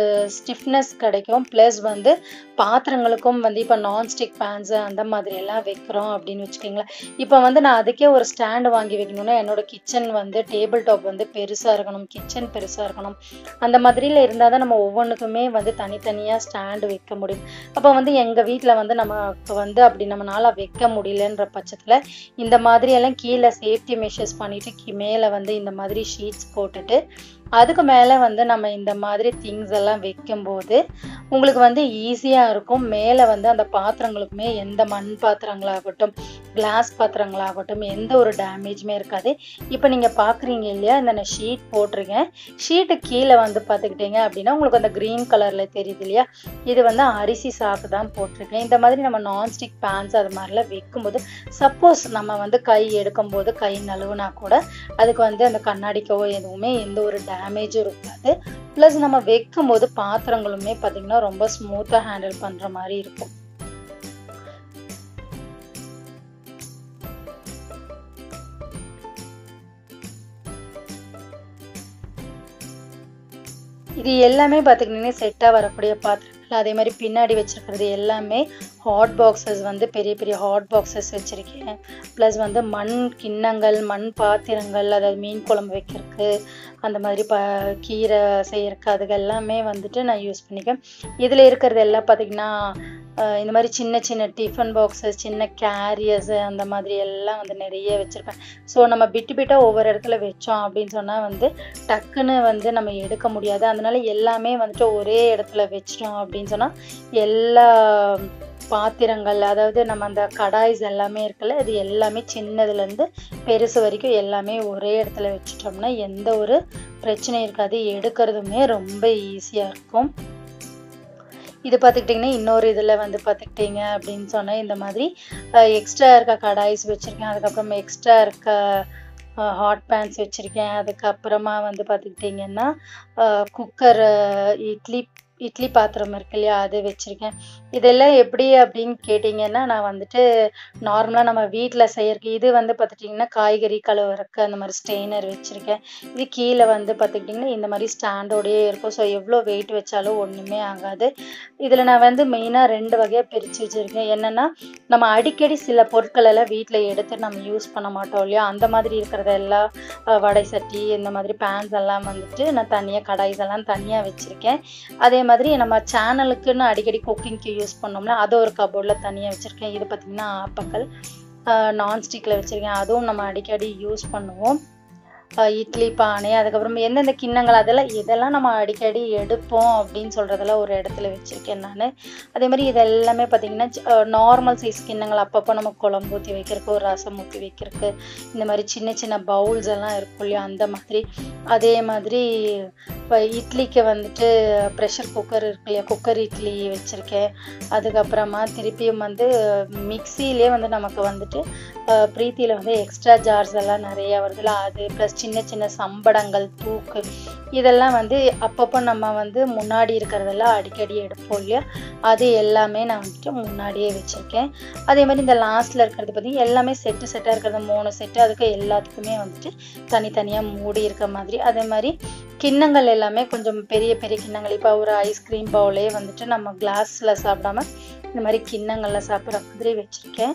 ஸ்டிஃப்னஸ் கிடைக்கும் ப்ளஸ் வந்து பாத்திரங்களுக்கும் வந்து இப்போ நான்ஸ்டிக் பேன்ஸு அந்த மாதிரி எல்லாம் வைக்கிறோம் அப்படின்னு வச்சுக்கோங்களேன் இப்போ வந்து நான் அதுக்கே ஒரு ஸ்டாண்டு வாங்கி வைக்கணும்னா என்னோட கிச்சன் வந்து டேபிள் டாப் வந்து பெருசாக இருக்கணும் கிச்சன் பெருசாக இருக்கணும் அந்த மாதிரியில் இருந்தால் தான் நம்ம ஒவ்வொன்றுக்குமே வந்து தனித்தனியாக ஸ்டாண்டு வைக்க முடியும் அப்போ வந்து எங்கள் வீட்டில் வந்து நமக்கு வந்து அப்படி நம்மளால வைக்க முடியலன்ற பட்சத்தில் இந்த மாதிரி எல்லாம் கீழே சேஃப்டி மெஷர்ஸ் பண்ணிட்டு கீ மேலே வந்து இந்த மாதிரி ஷீட்ஸ் போட்டுட்டு அதுக்கு மேலே வந்து நம்ம இந்த மாதிரி திங்ஸ் எல்லாம் வைக்கும்போது உங்களுக்கு வந்து ஈஸியாக இருக்கும் மேலே வந்து அந்த பாத்திரங்களுக்குமே எந்த மண் பாத்திரங்களாகட்டும் கிளாஸ் பாத்திரங்களாகட்டும் எந்த ஒரு டேமேஜுமே இருக்காது இப்போ நீங்கள் பார்க்குறீங்க இல்லையா இந்த நான் ஷீட் போட்டிருக்கேன் ஷீட்டு கீழே வந்து பார்த்துக்கிட்டீங்க அப்படின்னா உங்களுக்கு அந்த க்ரீன் கலரில் தெரியுது இல்லையா இது வந்து அரிசி சாக்கு தான் போட்டிருக்கேன் இந்த மாதிரி நம்ம நான்ஸ்டிக் பேன்ஸ் அது மாதிரிலாம் வைக்கும்போது சப்போஸ் நம்ம வந்து கை எடுக்கும்போது கை நழுவுனா கூட அதுக்கு வந்து அந்த கண்ணாடிக்கோ எதுவுமே எந்த ஒரு டேமேஜும் இருக்காது ப்ளஸ் நம்ம வைக்கும்போது பாத்திரங்களுமே பார்த்திங்கன்னா ரொம்ப ஸ்மூத்தாக ஹேண்டில் பண்ணுற மாதிரி இருக்கும் இது எல்லாமே பார்த்துக்கிட்டிங்கன்னா செட்டாக வரக்கூடிய பாத்திரங்கள் அதே மாதிரி பின்னாடி வச்சுருக்கிறது எல்லாமே ஹாட் பாக்ஸஸ் வந்து பெரிய பெரிய ஹாட் பாக்ஸஸ் வச்சுருக்கேன் ப்ளஸ் வந்து மண் கிண்ணங்கள் மண் பாத்திரங்கள் அதாவது மீன் குழம்பு வைக்கிறதுக்கு அந்த மாதிரி ப கீரை செய்யறதுக்கு அதுக்கு எல்லாமே வந்துட்டு நான் யூஸ் பண்ணிக்கேன் இதில் இருக்கிறது எல்லாம் பார்த்திங்கன்னா இந்த மாதிரி சின்ன சின்ன டிஃபன் பாக்ஸஸ் சின்ன கேரியர்ஸு அந்த மாதிரி எல்லாம் வந்து நிறைய வச்சுருப்பேன் ஸோ நம்ம பிட்டு பிட்டாக ஒவ்வொரு இடத்துல வச்சோம் அப்படின்னு சொன்னால் வந்து டக்குன்னு வந்து நம்ம எடுக்க முடியாது அதனால எல்லாமே வந்துட்டு ஒரே இடத்துல வச்சிட்டோம் அப்படின்னு சொன்னால் எல்லா பாத்திரங்கள் அதாவது நம்ம அந்த கடாய்ஸ் எல்லாமே இருக்குல்ல இது எல்லாமே சின்னதுலேருந்து பெருசு வரைக்கும் எல்லாமே ஒரே இடத்துல வச்சுட்டோம்னா எந்த ஒரு பிரச்சனையும் இருக்காது எடுக்கிறதுமே ரொம்ப ஈஸியாக இருக்கும் இது பார்த்துக்கிட்டிங்கன்னா இன்னொரு இதில் வந்து பார்த்துக்கிட்டிங்க அப்படின்னு சொன்னால் இந்த மாதிரி எக்ஸ்ட்ரா இருக்க கடாய்ஸ் வச்சுருக்கேன் அதுக்கப்புறம் எக்ஸ்ட்ரா இருக்க ஹாட் பேன்ஸ் வச்சுருக்கேன் அதுக்கப்புறமா வந்து பார்த்துக்கிட்டிங்கன்னா குக்கர் இட்லி இட்லி பாத்திரம் இருக்கு இல்லையா அது வச்சுருக்கேன் இதெல்லாம் எப்படி அப்படின்னு கேட்டிங்கன்னா நான் வந்துட்டு நார்மலாக நம்ம வீட்டில் செய்யறதுக்கு இது வந்து பார்த்துட்டிங்கன்னா காய்கறி கழுவுறக்கு அந்த மாதிரி ஸ்டெய்னர் வச்சுருக்கேன் இது கீழே வந்து பார்த்துக்கிட்டிங்கன்னா இந்த மாதிரி ஸ்டாண்டோடையே இருக்கும் ஸோ எவ்வளோ வெயிட் வச்சாலும் ஒன்றுமே ஆகாது இதில் நான் வந்து மெயினாக ரெண்டு வகையாக பிரித்து வச்சுருக்கேன் என்னென்னா நம்ம அடிக்கடி சில பொருட்கள் எல்லாம் வீட்டில் எடுத்து நம்ம யூஸ் பண்ண மாட்டோம் இல்லையா அந்த மாதிரி இருக்கிறதெல்லாம் வடை சட்டி இந்த மாதிரி பேன்ஸ் எல்லாம் வந்துட்டு நான் தனியாக கடாய்ஸ் எல்லாம் தனியாக வச்சுருக்கேன் அதே மாதிரி நம்ம சேனலுக்குன்னு அடிக்கடி குக்கிங்க்கு யூஸ் பண்ணோம்னா அதை ஒரு கபோர்டில் தனியாக வச்சுருக்கேன் இது பார்த்திங்கன்னா ஆப்பக்கல் நான்ஸ்டிக்கில் வச்சுருக்கேன் அதுவும் நம்ம அடிக்கடி யூஸ் பண்ணுவோம் இட்லி பானை அதுக்கப்புறம் எந்தெந்த கிண்ணங்கள் அதெல்லாம் இதெல்லாம் நம்ம அடிக்கடி எடுப்போம் அப்படின்னு சொல்கிறதெல்லாம் ஒரு இடத்துல வச்சுருக்கேன் நான் அதே மாதிரி இது எல்லாமே பார்த்திங்கன்னா நார்மல் சைஸ் கிண்ணங்கள் அப்பப்போ நம்ம குழம்பு ஊற்றி வைக்கிறதுக்கு ஒரு ரசம் ஊற்றி வைக்கிறதுக்கு இந்த மாதிரி சின்ன சின்ன பவுல்ஸ் எல்லாம் இருக்கும் இல்லையா அந்த மாதிரி அதே மாதிரி இப்போ இட்லிக்கு வந்துட்டு ப்ரெஷர் குக்கர் இருக்கு இல்லையா குக்கர் இட்லி வச்சுருக்கேன் அதுக்கப்புறமா திருப்பியும் வந்து மிக்சிலே வந்து நமக்கு வந்துட்டு ப்ரீத்தியில் வந்து எக்ஸ்ட்ரா ஜார்ஸ் எல்லாம் நிறையா வருதுல அது ப்ளஸ் சின்ன சின்ன சம்படங்கள் தூக்கு இதெல்லாம் வந்து அப்பப்போ நம்ம வந்து முன்னாடி இருக்கிறதெல்லாம் அடிக்கடி எடுப்போம் இல்லையா அது எல்லாமே நான் வந்துட்டு முன்னாடியே வச்சுருக்கேன் அதே மாதிரி இந்த லாஸ்ட்டில் இருக்கிறது பார்த்திங்கன்னா எல்லாமே செட்டு செட்டாக இருக்கிறது மூணு செட்டு அதுக்கு எல்லாத்துக்குமே வந்துட்டு தனித்தனியாக மூடி இருக்க மாதிரி அதே மாதிரி கிண்ணங்கள் எல்லாமே கொஞ்சம் பெரிய பெரிய கிண்ணங்கள் இப்போ ஒரு ஐஸ்கிரீம் பவுலே வந்துட்டு நம்ம கிளாஸில் சாப்பிடாம இந்த மாதிரி கிண்ணங்களில் சாப்பிட்ற மாதிரி வச்சுருக்கேன்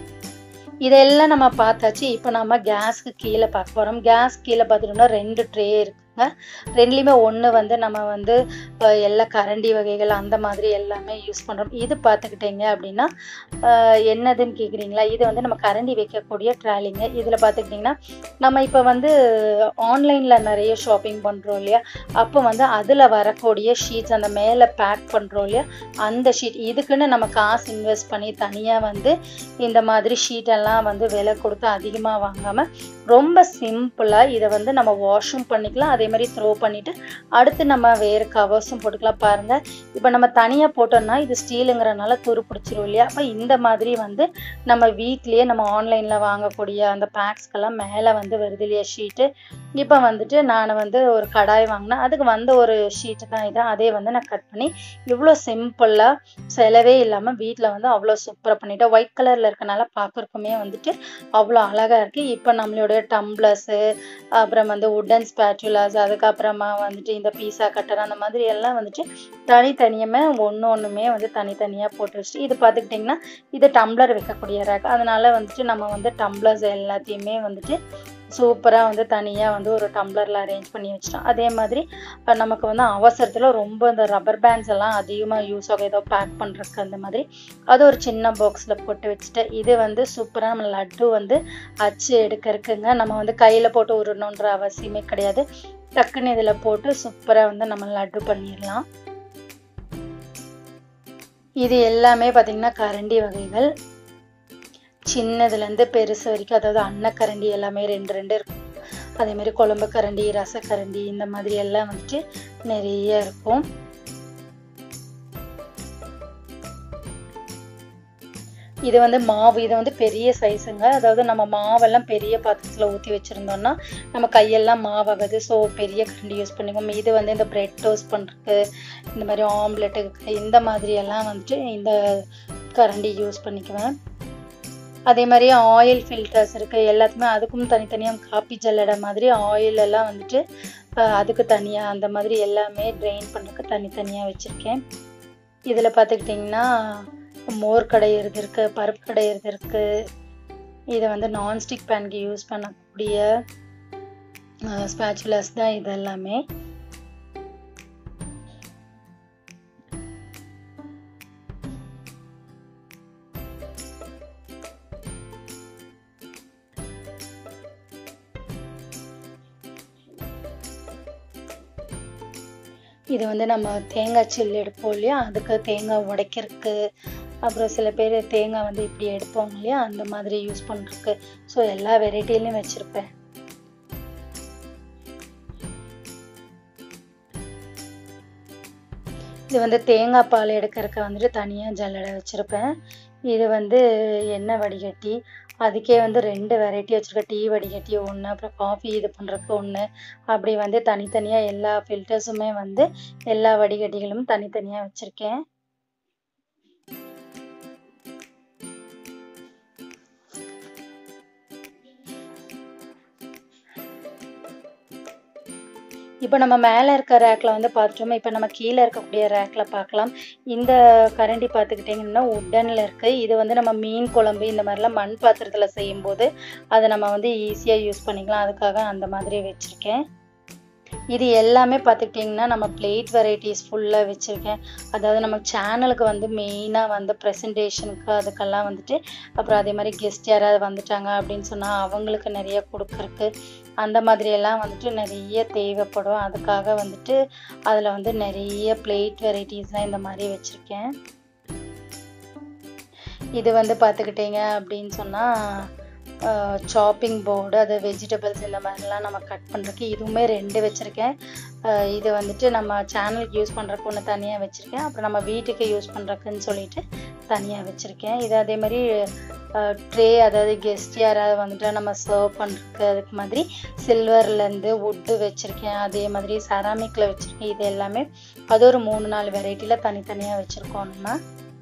இதெல்லாம் நம்ம பார்த்தாச்சு இப்போ நம்ம கேஸ்க்கு கீழே பார்க்க போகிறோம் கேஸ் கீழே பார்த்துட்டோம்னா ரெண்டு ட்ரே இருக்குங்க ரெண்டுலேயுமே ஒன்று வந்து நம்ம வந்து எல்லா கரண்டி வகைகள் அந்த மாதிரி எல்லாமே யூஸ் பண்ணுறோம் இது பார்த்துக்கிட்டீங்க அப்படின்னா என்னதுன்னு கேட்குறீங்களா இது வந்து நம்ம கரண்டி வைக்கக்கூடிய ட்ராலிங்க இதில் பார்த்துக்கிட்டிங்கன்னா நம்ம இப்போ வந்து ஆன்லைனில் நிறைய ஷாப்பிங் பண்ணுறோம் இல்லையா அப்போ வந்து அதில் வரக்கூடிய ஷீட்ஸ் அந்த மேலே பேக் பண்ணுறோம் இல்லையா அந்த ஷீட் இதுக்குன்னு நம்ம காசு இன்வெஸ்ட் பண்ணி தனியாக வந்து இந்த மாதிரி ஷீட்டெல்லாம் வந்து விலை கொடுத்து அதிகமாக வாங்காமல் ரொம்ப சிம்பிளாக இதை வந்து நம்ம வாஷும் பண்ணிக்கலாம் அதே மாதிரி த்ரோ பண்ணிவிட்டு அடுத்து நம்ம வேறு கவர்ஸும் போட்டுக்கலாம் பாருங்கள் இப்போ நம்ம தனியாக போட்டோம்னா இது ஸ்டீலுங்கிறனால துரு பிடிச்சிரும் இல்லையா அப்போ இந்த மாதிரி வந்து நம்ம வீட்லேயே நம்ம ஆன்லைனில் வாங்கக்கூடிய அந்த பேக்ஸ்க்கெல்லாம் மேலே வந்து வருது இல்லையா ஷீட்டு இப்போ வந்துட்டு நான் வந்து ஒரு கடாய் வாங்கினேன் அதுக்கு வந்த ஒரு ஷீட்டு தான் இது அதே வந்து நான் கட் பண்ணி இவ்வளோ சிம்பிளாக செலவே இல்லாமல் வீட்டில் வந்து அவ்வளோ சூப்பராக பண்ணிட்டேன் ஒயிட் கலரில் இருக்கனால பார்க்குறக்குமே வந்துட்டு அவ்வளோ அழகாக இருக்குது இப்போ நம்மளுடைய டம்ளர்ஸு அப்புறம் வந்து உட்டன் ஸ்பேச்சுலாஸ் டம்ளர்ஸ் அதுக்கப்புறமா வந்துட்டு இந்த பீஸா கட்டர் அந்த மாதிரி எல்லாம் வந்துட்டு தனித்தனியுமே ஒன்று ஒன்றுமே வந்து தனித்தனியாக போட்டு வச்சுட்டு இது பார்த்துக்கிட்டிங்கன்னா இது டம்ளர் வைக்கக்கூடிய ரேக் அதனால வந்துட்டு நம்ம வந்து டம்ளர்ஸ் எல்லாத்தையுமே வந்துட்டு சூப்பராக வந்து தனியாக வந்து ஒரு டம்ளரில் அரேஞ்ச் பண்ணி வச்சிட்டோம் அதே மாதிரி அஹ், நமக்கு வந்து அவசரத்தில் ரொம்ப இந்த ரப்பர் பேண்ட்ஸ் எல்லாம் அதிகமாக யூஸ் ஆகும் ஏதோ பேக் பண்ணுறதுக்கு அந்த மாதிரி அது ஒரு சின்ன பாக்ஸில் போட்டு வச்சுட்டு இது வந்து சூப்பராக நம்ம லட்டு வந்து அச்சு எடுக்க இருக்குங்க நம்ம வந்து கையில் போட்டு உருணுன்ற அவசியமே கிடையாது டக்குன்னு இதில் போட்டு சூப்பராக வந்து நம்ம லட்டு பண்ணிடலாம் இது எல்லாமே பார்த்திங்கன்னா கரண்டி வகைகள் சின்னதுலேருந்து பெருசு வரைக்கும் அதாவது அன்னக்கரண்டி எல்லாமே ரெண்டு ரெண்டு இருக்கும் அதே மாதிரி குழம்பு கரண்டி ரசக்கரண்டி இந்த மாதிரி எல்லாம் வந்துட்டு நிறைய இருக்கும் இது வந்து மாவு இது வந்து பெரிய சைஸுங்க அதாவது நம்ம மாவெல்லாம் பெரிய பாத்திரத்தில் ஊற்றி வச்சுருந்தோம்னா நம்ம கையெல்லாம் மாவாகுது ஸோ பெரிய கரண்டி யூஸ் பண்ணிக்குவோம் இது வந்து இந்த பிரெட் டோஸ்ட் பண்ணுறதுக்கு இந்த மாதிரி ஆம்லெட்டுக்கு இந்த மாதிரி எல்லாம் வந்துட்டு இந்த கரண்டி யூஸ் பண்ணிக்குவேன் அதே மாதிரி ஆயில் ஃபில்டர்ஸ் இருக்குது எல்லாத்துக்குமே அதுக்கும் தனித்தனியாக காப்பி ஜல்லடை மாதிரி ஆயில் எல்லாம் வந்துட்டு அஹ், அதுக்கு தனியாக அந்த மாதிரி எல்லாமே ட்ரெயின் பண்ணுறதுக்கு தனித்தனியாக வச்சுருக்கேன் இதில் பார்த்துக்கிட்டிங்கன்னா மோர் கடையிறது இருக்குது பருப்பு கடையிறது இருக்குது இதை வந்து நான்ஸ்டிக் பேனுக்கு யூஸ் பண்ணக்கூடிய ஸ்பேச்சுலஸ் தான் இது எல்லாமே இது வந்து நம்ம தேங்காய் சில்லு எடுப்போம் இல்லையா அதுக்கு தேங்காய் உடைக்கிறதுக்கு அப்புறம் சில பேர் தேங்காய் வந்து இப்படி எடுப்போம் இல்லையா அந்த மாதிரி யூஸ் பண்ணுறதுக்கு ஸோ எல்லா வெரைட்டிலையும் வச்சுருப்பேன் இது வந்து தேங்காய் பால் எடுக்கிறதுக்கு வந்துட்டு தனியாக ஜல்லடை வச்சுருப்பேன் இது வந்து எண்ணெய் வடிகட்டி அதுக்கே வந்து ரெண்டு வெரைட்டி வச்சுருக்கேன் டீ வடிகட்டி ஒன்று அப்புறம் காஃபி இது பண்ணுறதுக்கு ஒன்று அப்படி வந்து தனித்தனியாக எல்லா ஃபில்டர்ஸுமே வந்து எல்லா வடிகட்டிகளும் தனித்தனியாக வச்சுருக்கேன் இப்போ நம்ம மேலே இருக்க ரேக்கில் வந்து பார்த்துட்டோம் இப்போ நம்ம கீழே இருக்கக்கூடிய ரேக்கில் பார்க்கலாம் இந்த கரண்டி பார்த்துக்கிட்டிங்கன்னா உட்டனில் இருக்குது இது வந்து நம்ம மீன் குழம்பு இந்த மாதிரிலாம் மண் பாத்திரத்தில் செய்யும்போது அதை நம்ம வந்து ஈஸியாக யூஸ் பண்ணிக்கலாம் அதுக்காக அந்த மாதிரி வச்சுருக்கேன் இது எல்லாமே பார்த்துக்கிட்டிங்கன்னா நம்ம பிளேட் வெரைட்டிஸ் ஃபுல்லாக வச்சுருக்கேன் அதாவது நம்ம சேனலுக்கு வந்து மெயினாக வந்து ப்ரெசன்டேஷனுக்கு அதுக்கெல்லாம் வந்துட்டு அப்புறம் அதே மாதிரி கெஸ்ட் யாராவது வந்துட்டாங்க அப்படின்னு சொன்னால் அவங்களுக்கு நிறைய கொடுக்கறக்கு அந்த மாதிரியெல்லாம் வந்துட்டு நிறைய தேவைப்படும் அதுக்காக வந்துட்டு அதில் வந்து நிறைய பிளேட் வெரைட்டிஸ்லாம் இந்த மாதிரி வச்சுருக்கேன் இது வந்து பார்த்துக்கிட்டிங்க அப்படின்னு சொன்னால் சாப்பிங் போர்டு அது வெஜிடபிள்ஸ் இந்த மாதிரிலாம் நம்ம கட் பண்ணுறதுக்கு இதுவுமே ரெண்டு வச்சுருக்கேன் இது வந்துட்டு நம்ம சேனலுக்கு யூஸ் பண்ணுறக்கு ஒன்று தனியாக வச்சுருக்கேன் அப்புறம் நம்ம வீட்டுக்கு யூஸ் பண்ணுறக்குன்னு சொல்லிட்டு தனியாக வச்சுருக்கேன் இது அதே மாதிரி ட்ரே அதாவது கெஸ்ட் யாராவது வந்துட்டு நம்ம சர்வ் பண்ணுறதுக்கு அதுக்கு மாதிரி சில்வர்லேருந்து வுட்டு வச்சுருக்கேன் அதே மாதிரி செராமிக்கில் வச்சுருக்கேன் இது எல்லாமே அது ஒரு மூணு நாலு வெரைட்டியில் தனித்தனியாக வச்சுருக்கோம் நம்ம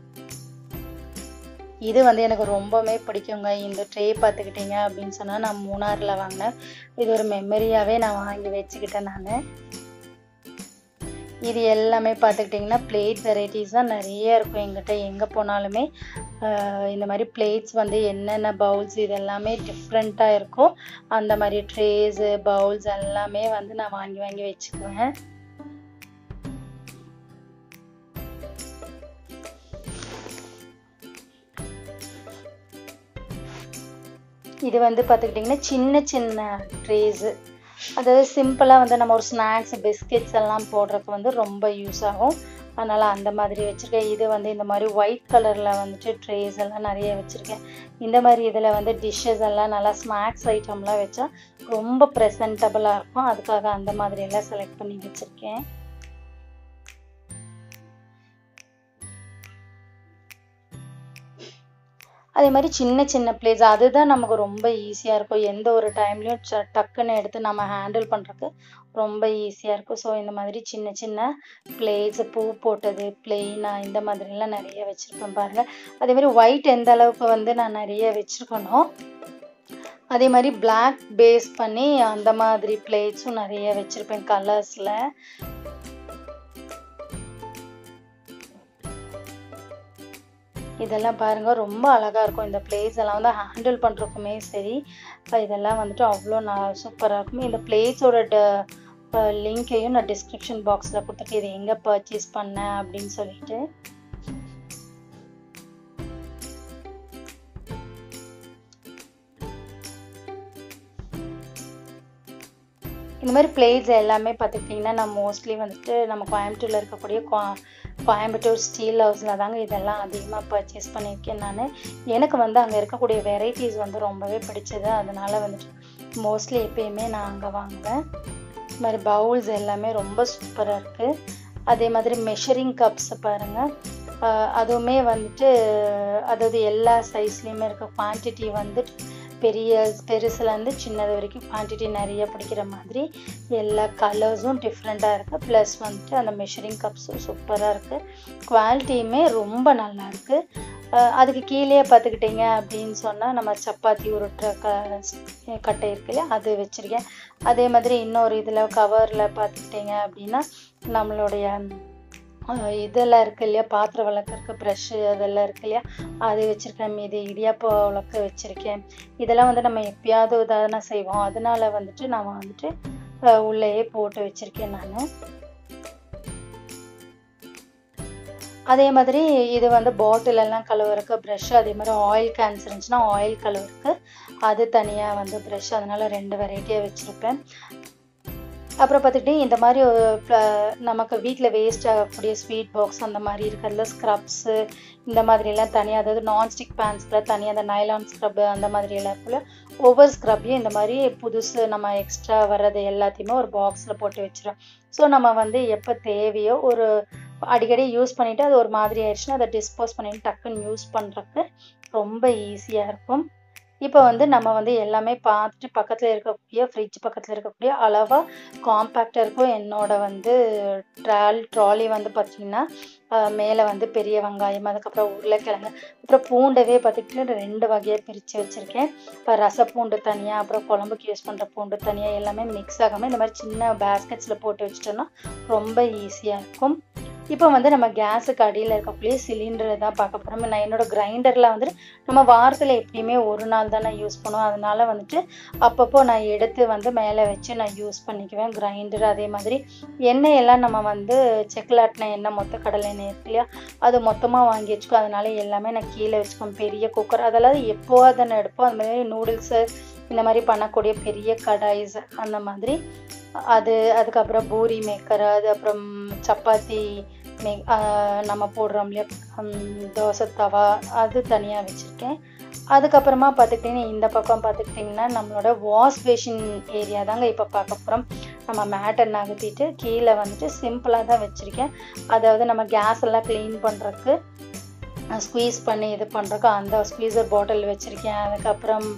இது வந்து எனக்கு ரொம்பவுமே பிடிக்குங்க இந்த ட்ரே பார்த்துக்கிட்டிங்க அப்படின்னு சொன்னால் நான் மூணாரில் வாங்கினேன் இது ஒரு மெமரியாகவே நான் வாங்கி வச்சுக்கிட்டேன் நான் இது எல்லாமே பார்த்துக்கிட்டிங்கன்னா பிளேட் வெரைட்டிஸ் தான் நிறைய இருக்கும் எங்கிட்ட எங்கே போனாலுமே இந்த மாதிரி பிளேட்ஸ் வந்து என்னென்ன பவுல்ஸ் இது எல்லாமே டிஃப்ரெண்ட்டாக இருக்கும் அந்த மாதிரி ட்ரேஸு பவுல்ஸ் எல்லாமே வந்து நான் வாங்கி வாங்கி வச்சுக்குவேன் இது வந்து பார்த்துக்கிட்டிங்கன்னா சின்ன சின்ன ட்ரேஸு அதாவது சிம்பிளாக வந்து நம்ம ஒரு ஸ்நாக்ஸ் பிஸ்கெட்ஸ் எல்லாம் போடுறதுக்கு வந்து ரொம்ப யூஸ் ஆகும் அதனால் அந்த மாதிரி வச்சுருக்கேன் இது வந்து இந்த மாதிரி ஒயிட் கலரில் வந்துட்டு ட்ரேஸ் எல்லாம் நிறைய வச்சுருக்கேன் இந்த மாதிரி இதில் வந்து டிஷ்ஷஸ் எல்லாம் நல்லா ஸ்நாக்ஸ் ஐட்டம்லாம் வச்சா ரொம்ப ப்ரெசன்டபுளாக இருக்கும் அதுக்காக அந்த மாதிரி எல்லாம் செலக்ட் பண்ணி வச்சுருக்கேன் அதே மாதிரி சின்ன சின்ன பிளேஸ் அதுதான் நமக்கு ரொம்ப ஈஸியாக இருக்கும் எந்த ஒரு டைம்லையும் டக்குன்னு எடுத்து நம்ம ஹேண்டில் பண்ணுறதுக்கு ரொம்ப ஈஸியாக இருக்கும் ஸோ இந்த மாதிரி சின்ன சின்ன பிளேட்ஸ் பூ போட்டது பிளெயினாக இந்த மாதிரிலாம் நிறைய வச்சுருப்பேன் பாருங்கள் அதே மாதிரி ஒயிட் எந்த அளவுக்கு வந்து நான் நிறைய வச்சுருக்கணும் அதே மாதிரி பிளாக் பேஸ் பண்ணி அந்த மாதிரி பிளேட்ஸும் நிறைய வச்சுருப்பேன் கலர்ஸில் இதெல்லாம் பாருங்கள் ரொம்ப அழகாக இருக்கும் இந்த பிளேட்ஸ் எல்லாம் வந்து ஹேண்டில் பண்ணுறதுக்குமே சரி இதெல்லாம் வந்துட்டு அவ்வளோ நான் சூப்பராக இருக்கும் இந்த பிளேட்ஸோட ட லிங்க்கையும் நான் டிஸ்கிரிப்ஷன் பாக்ஸில் கொடுத்துட்டு இது எங்கே பர்ச்சேஸ் பண்ணேன் அப்படின்னு சொல்லிட்டு இந்த மாதிரி பிளேட்ஸ் எல்லாமே பார்த்துக்கிட்டிங்கன்னா நான் மோஸ்ட்லி வந்துட்டு நம்ம கோயம்புத்தூரில் இருக்கக்கூடிய கோயம்புத்தூர் ஸ்டீல் ஹவுஸில் தாங்க இதெல்லாம் அதிகமாக பர்ச்சேஸ் பண்ணியிருக்கேன் நான் எனக்கு வந்து அங்கே இருக்கக்கூடிய வெரைட்டிஸ் வந்து ரொம்பவே பிடிச்சது அதனால் வந்துட்டு மோஸ்ட்லி எப்பயுமே நான் அங்கே வாங்குவேன் இது மாதிரி பவுல்ஸ் எல்லாமே ரொம்ப சூப்பராக இருக்குது அதே மாதிரி மெஷரிங் கப்ஸ் பாருங்கள் அதுவுமே வந்துட்டு அதாவது எல்லா சைஸ்லேயுமே இருக்க குவான்டிட்டி வந்துட்டு பெரிய பெருசுலேருந்து சின்னது வரைக்கும் குவான்டிட்டி நிறைய பிடிக்கிற மாதிரி எல்லா கலர்ஸும் டிஃப்ரெண்ட்டாக இருக்குது ப்ளஸ் வந்துட்டு அந்த மெஷரிங் கப்ஸும் சூப்பராக இருக்குது குவாலிட்டியுமே ரொம்ப நல்லா இருக்குது அதுக்கு கீழே பார்த்துக்கிட்டிங்க அப்படின்னு சொன்னால் நம்ம சப்பாத்தி உருட்டுற க கட்டை இருக்கு இல்லையா அது வச்சுருக்கேன் அதே மாதிரி இன்னொரு இதில் கவரில் பார்த்துக்கிட்டிங்க அப்படின்னா நம்மளுடைய இதெல்லாம் இருக்குது இல்லையா பாத்திரம் விளக்குறக்கு ப்ரஷ்ஷு அதெல்லாம் இருக்கு இல்லையா அது வச்சுருக்கேன் மீதி இடியாப்ப விளக்க வச்சுருக்கேன் இதெல்லாம் வந்து நம்ம எப்பயாவது தானே செய்வோம் அதனால வந்துட்டு நான் வந்துட்டு உள்ளேயே போட்டு வச்சுருக்கேன் நான் அதே மாதிரி இது வந்து பாட்டில் எல்லாம் கழுவுறக்கு ப்ரஷ் அதே மாதிரி ஆயில் கேன்ஸ் இருந்துச்சுன்னா ஆயில் கழுவுறக்கு அது தனியாக வந்து ப்ரஷ் அதனால் ரெண்டு வெரைட்டியாக வச்சுருப்பேன் அப்புறம் பார்த்துக்கிட்டு இந்த மாதிரி நமக்கு வீட்டில் வேஸ்ட் ஆகக்கூடிய ஸ்வீட் பாக்ஸ் அந்த மாதிரி இருக்கிறதுல ஸ்க்ரப்ஸு இந்த மாதிரிலாம் தனியாக அதாவது நான்ஸ்டிக் பேன்ஸ்க்குள்ள தனியாக அந்த நைலான் ஸ்க்ரப்பு அந்த மாதிரி எல்லாம் இருக்குல்ல ஒவ்வொரு ஸ்க்ரப்பையும் இந்த மாதிரி புதுசு நம்ம எக்ஸ்ட்ரா வர்றது எல்லாத்தையுமே ஒரு பாக்ஸில் போட்டு வச்சிடும் ஸோ நம்ம வந்து எப்போ தேவையோ ஒரு அடிக்கடி யூஸ் பண்ணிவிட்டு அது ஒரு மாதிரி ஆயிடுச்சுன்னா அதை டிஸ்போஸ் பண்ணிட்டு டக்குன்னு யூஸ் பண்ணுறக்கு ரொம்ப ஈஸியாக இருக்கும் இப்போ வந்து நம்ம வந்து எல்லாமே பார்த்துட்டு பக்கத்தில் இருக்கக்கூடிய ஃப்ரிட்ஜ் பக்கத்தில் இருக்கக்கூடிய அளவாக காம்பேக்டாக இருக்கும் என்னோட வந்து ட்ரால் ட்ராலி வந்து பார்த்திங்கன்னா மேலே வந்து பெரிய வெங்காயம் அதுக்கப்புறம் உருளைக்கிழங்கு அப்புறம் பூண்டவே பார்த்துக்கிட்டு ரெண்டு வகையாக பிரித்து வச்சுருக்கேன் இப்போ ரசப்பூண்டு தனியாக அப்புறம் குழம்புக்கு யூஸ் பண்ணுற பூண்டு தனியாக எல்லாமே மிக்ஸ் ஆகாமல் இந்த மாதிரி சின்ன பேஸ்கெட்ஸில் போட்டு வச்சிட்டோன்னா ரொம்ப ஈஸியாக இருக்கும் இப்போ வந்து நம்ம கேஸுக்கு அடியில் இருக்கக்கூடிய சிலிண்டர் தான் பார்க்க போகிறோம் நான் என்னோட கிரைண்டரில் வந்துட்டு நம்ம வாரத்தில் எப்படியுமே ஒரு நாள் தான் நான் யூஸ் பண்ணுவோம் அதனால வந்துட்டு அப்பப்போ நான் எடுத்து வந்து மேலே வச்சு நான் யூஸ் பண்ணிக்குவேன் கிரைண்டர் அதே மாதிரி எண்ணெய் எல்லாம் நம்ம வந்து செக்கிலாட்டின எண்ணெய் மொத்த கடலை எண்ணெய் இருக்கு இல்லையா அது மொத்தமாக வாங்கி வச்சுக்கோ அதனால எல்லாமே நான் கீழே வச்சுக்கோம் பெரிய குக்கர் அதெல்லாம் எப்போவா தானே எடுப்போம் அது மாதிரி நூடுல்ஸு இந்த மாதிரி பண்ணக்கூடிய பெரிய கடாய்ஸ் அந்த மாதிரி அது அதுக்கப்புறம் பூரி மேக்கர் அது அப்புறம் சப்பாத்தி மே நம்ம போடுறோம் இல்லையா தோசை தவா அது தனியாக வச்சுருக்கேன் அதுக்கப்புறமா பார்த்துக்கிட்டிங்கன்னா இந்த பக்கம் பார்த்துக்கிட்டிங்கன்னா நம்மளோட வாஷ் பேஷின் ஏரியா தாங்க இப்போ பார்க்க போகிறோம் நம்ம மேட்டை நகர்த்திட்டு கீழே வந்துட்டு சிம்பிளாக தான் வச்சுருக்கேன் அதாவது நம்ம கேஸ் எல்லாம் க்ளீன் பண்ணுறக்கு ஸ்குவீஸ் பண்ணி இது பண்ணுறக்கு அந்த ஸ்குவீசர் பாட்டில் வச்சுருக்கேன் அதுக்கப்புறம்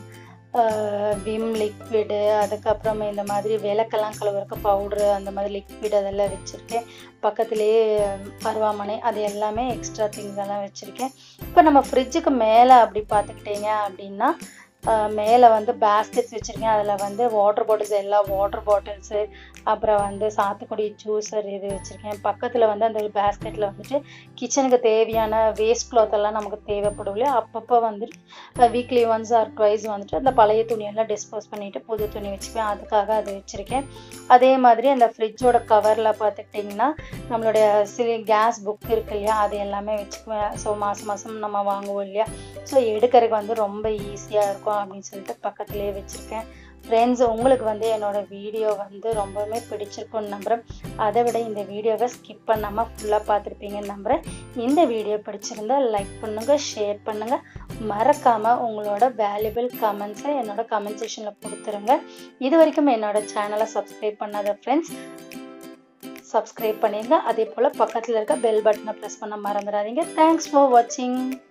விம் லிக்விடு அதுக்கப்புறம் இந்த மாதிரி விளக்கெல்லாம் கழுவுறக்கு பவுட்ரு அந்த மாதிரி லிக்விட் அதெல்லாம் வச்சுருக்கேன் பக்கத்துலேயே அருவாமனை அது எல்லாமே எக்ஸ்ட்ரா திங்ஸ் எல்லாம் வச்சுருக்கேன் இப்போ நம்ம ஃப்ரிட்ஜுக்கு மேலே அப்படி பார்த்துக்கிட்டிங்க அப்படின்னா மேலே வந்து பேஸ்கெட்ஸ் வச்சுருக்கேன் அதில் வந்து வாட்டர் பாட்டில்ஸ் எல்லா வாட்டர் பாட்டில்ஸு அப்புறம் வந்து சாத்துக்குடி ஜூஸர் இது வச்சுருக்கேன் பக்கத்தில் வந்து அந்த பேஸ்கெட்டில் வந்துட்டு கிச்சனுக்கு தேவையான வேஸ்ட் கிளாத் எல்லாம் நமக்கு தேவைப்படும் இல்லையா அப்பப்போ வந்துட்டு வீக்லி ஒன்ஸ் ஆர் ட்வைஸ் வந்துட்டு அந்த பழைய துணியெல்லாம் டிஸ்போஸ் பண்ணிவிட்டு புது துணி வச்சுப்பேன் அதுக்காக அது வச்சுருக்கேன் அதே மாதிரி அந்த ஃப்ரிட்ஜோட கவரில் பார்த்துக்கிட்டிங்கன்னா நம்மளுடைய சிலி கேஸ் புக் இருக்கு இல்லையா அது எல்லாமே வச்சுக்குவேன் ஸோ மாதம் மாதம் நம்ம வாங்குவோம் இல்லையா ஸோ எடுக்கிறதுக்கு வந்து ரொம்ப ஈஸியாக இருக்கும் அப்படின்னு சொல்லிட்டு பக்கத்துலேயே வச்சுருக்கேன் ஃப்ரெண்ட்ஸ் உங்களுக்கு வந்து என்னோடய வீடியோ வந்து ரொம்பவுமே பிடிச்சிருக்குன்னு நம்புகிறேன் அதை விட இந்த வீடியோவை ஸ்கிப் பண்ணாமல் ஃபுல்லாக பார்த்துருப்பீங்கன்னு நம்புகிறேன் இந்த வீடியோ பிடிச்சிருந்தா லைக் பண்ணுங்கள் ஷேர் பண்ணுங்கள் மறக்காமல் உங்களோட வேல்யூபிள் கமெண்ட்ஸை என்னோட கமெண்ட் செக்ஷனில் கொடுத்துருங்க இது வரைக்கும் என்னோட சேனலை சப்ஸ்கிரைப் பண்ணாத ஃப்ரெண்ட்ஸ் சப்ஸ்கிரைப் பண்ணிடுங்க அதே போல் பக்கத்தில் இருக்க பெல் பட்டனை ப்ரெஸ் பண்ண மறந்துடாதீங்க தேங்க்ஸ் ஃபார் வாட்சிங்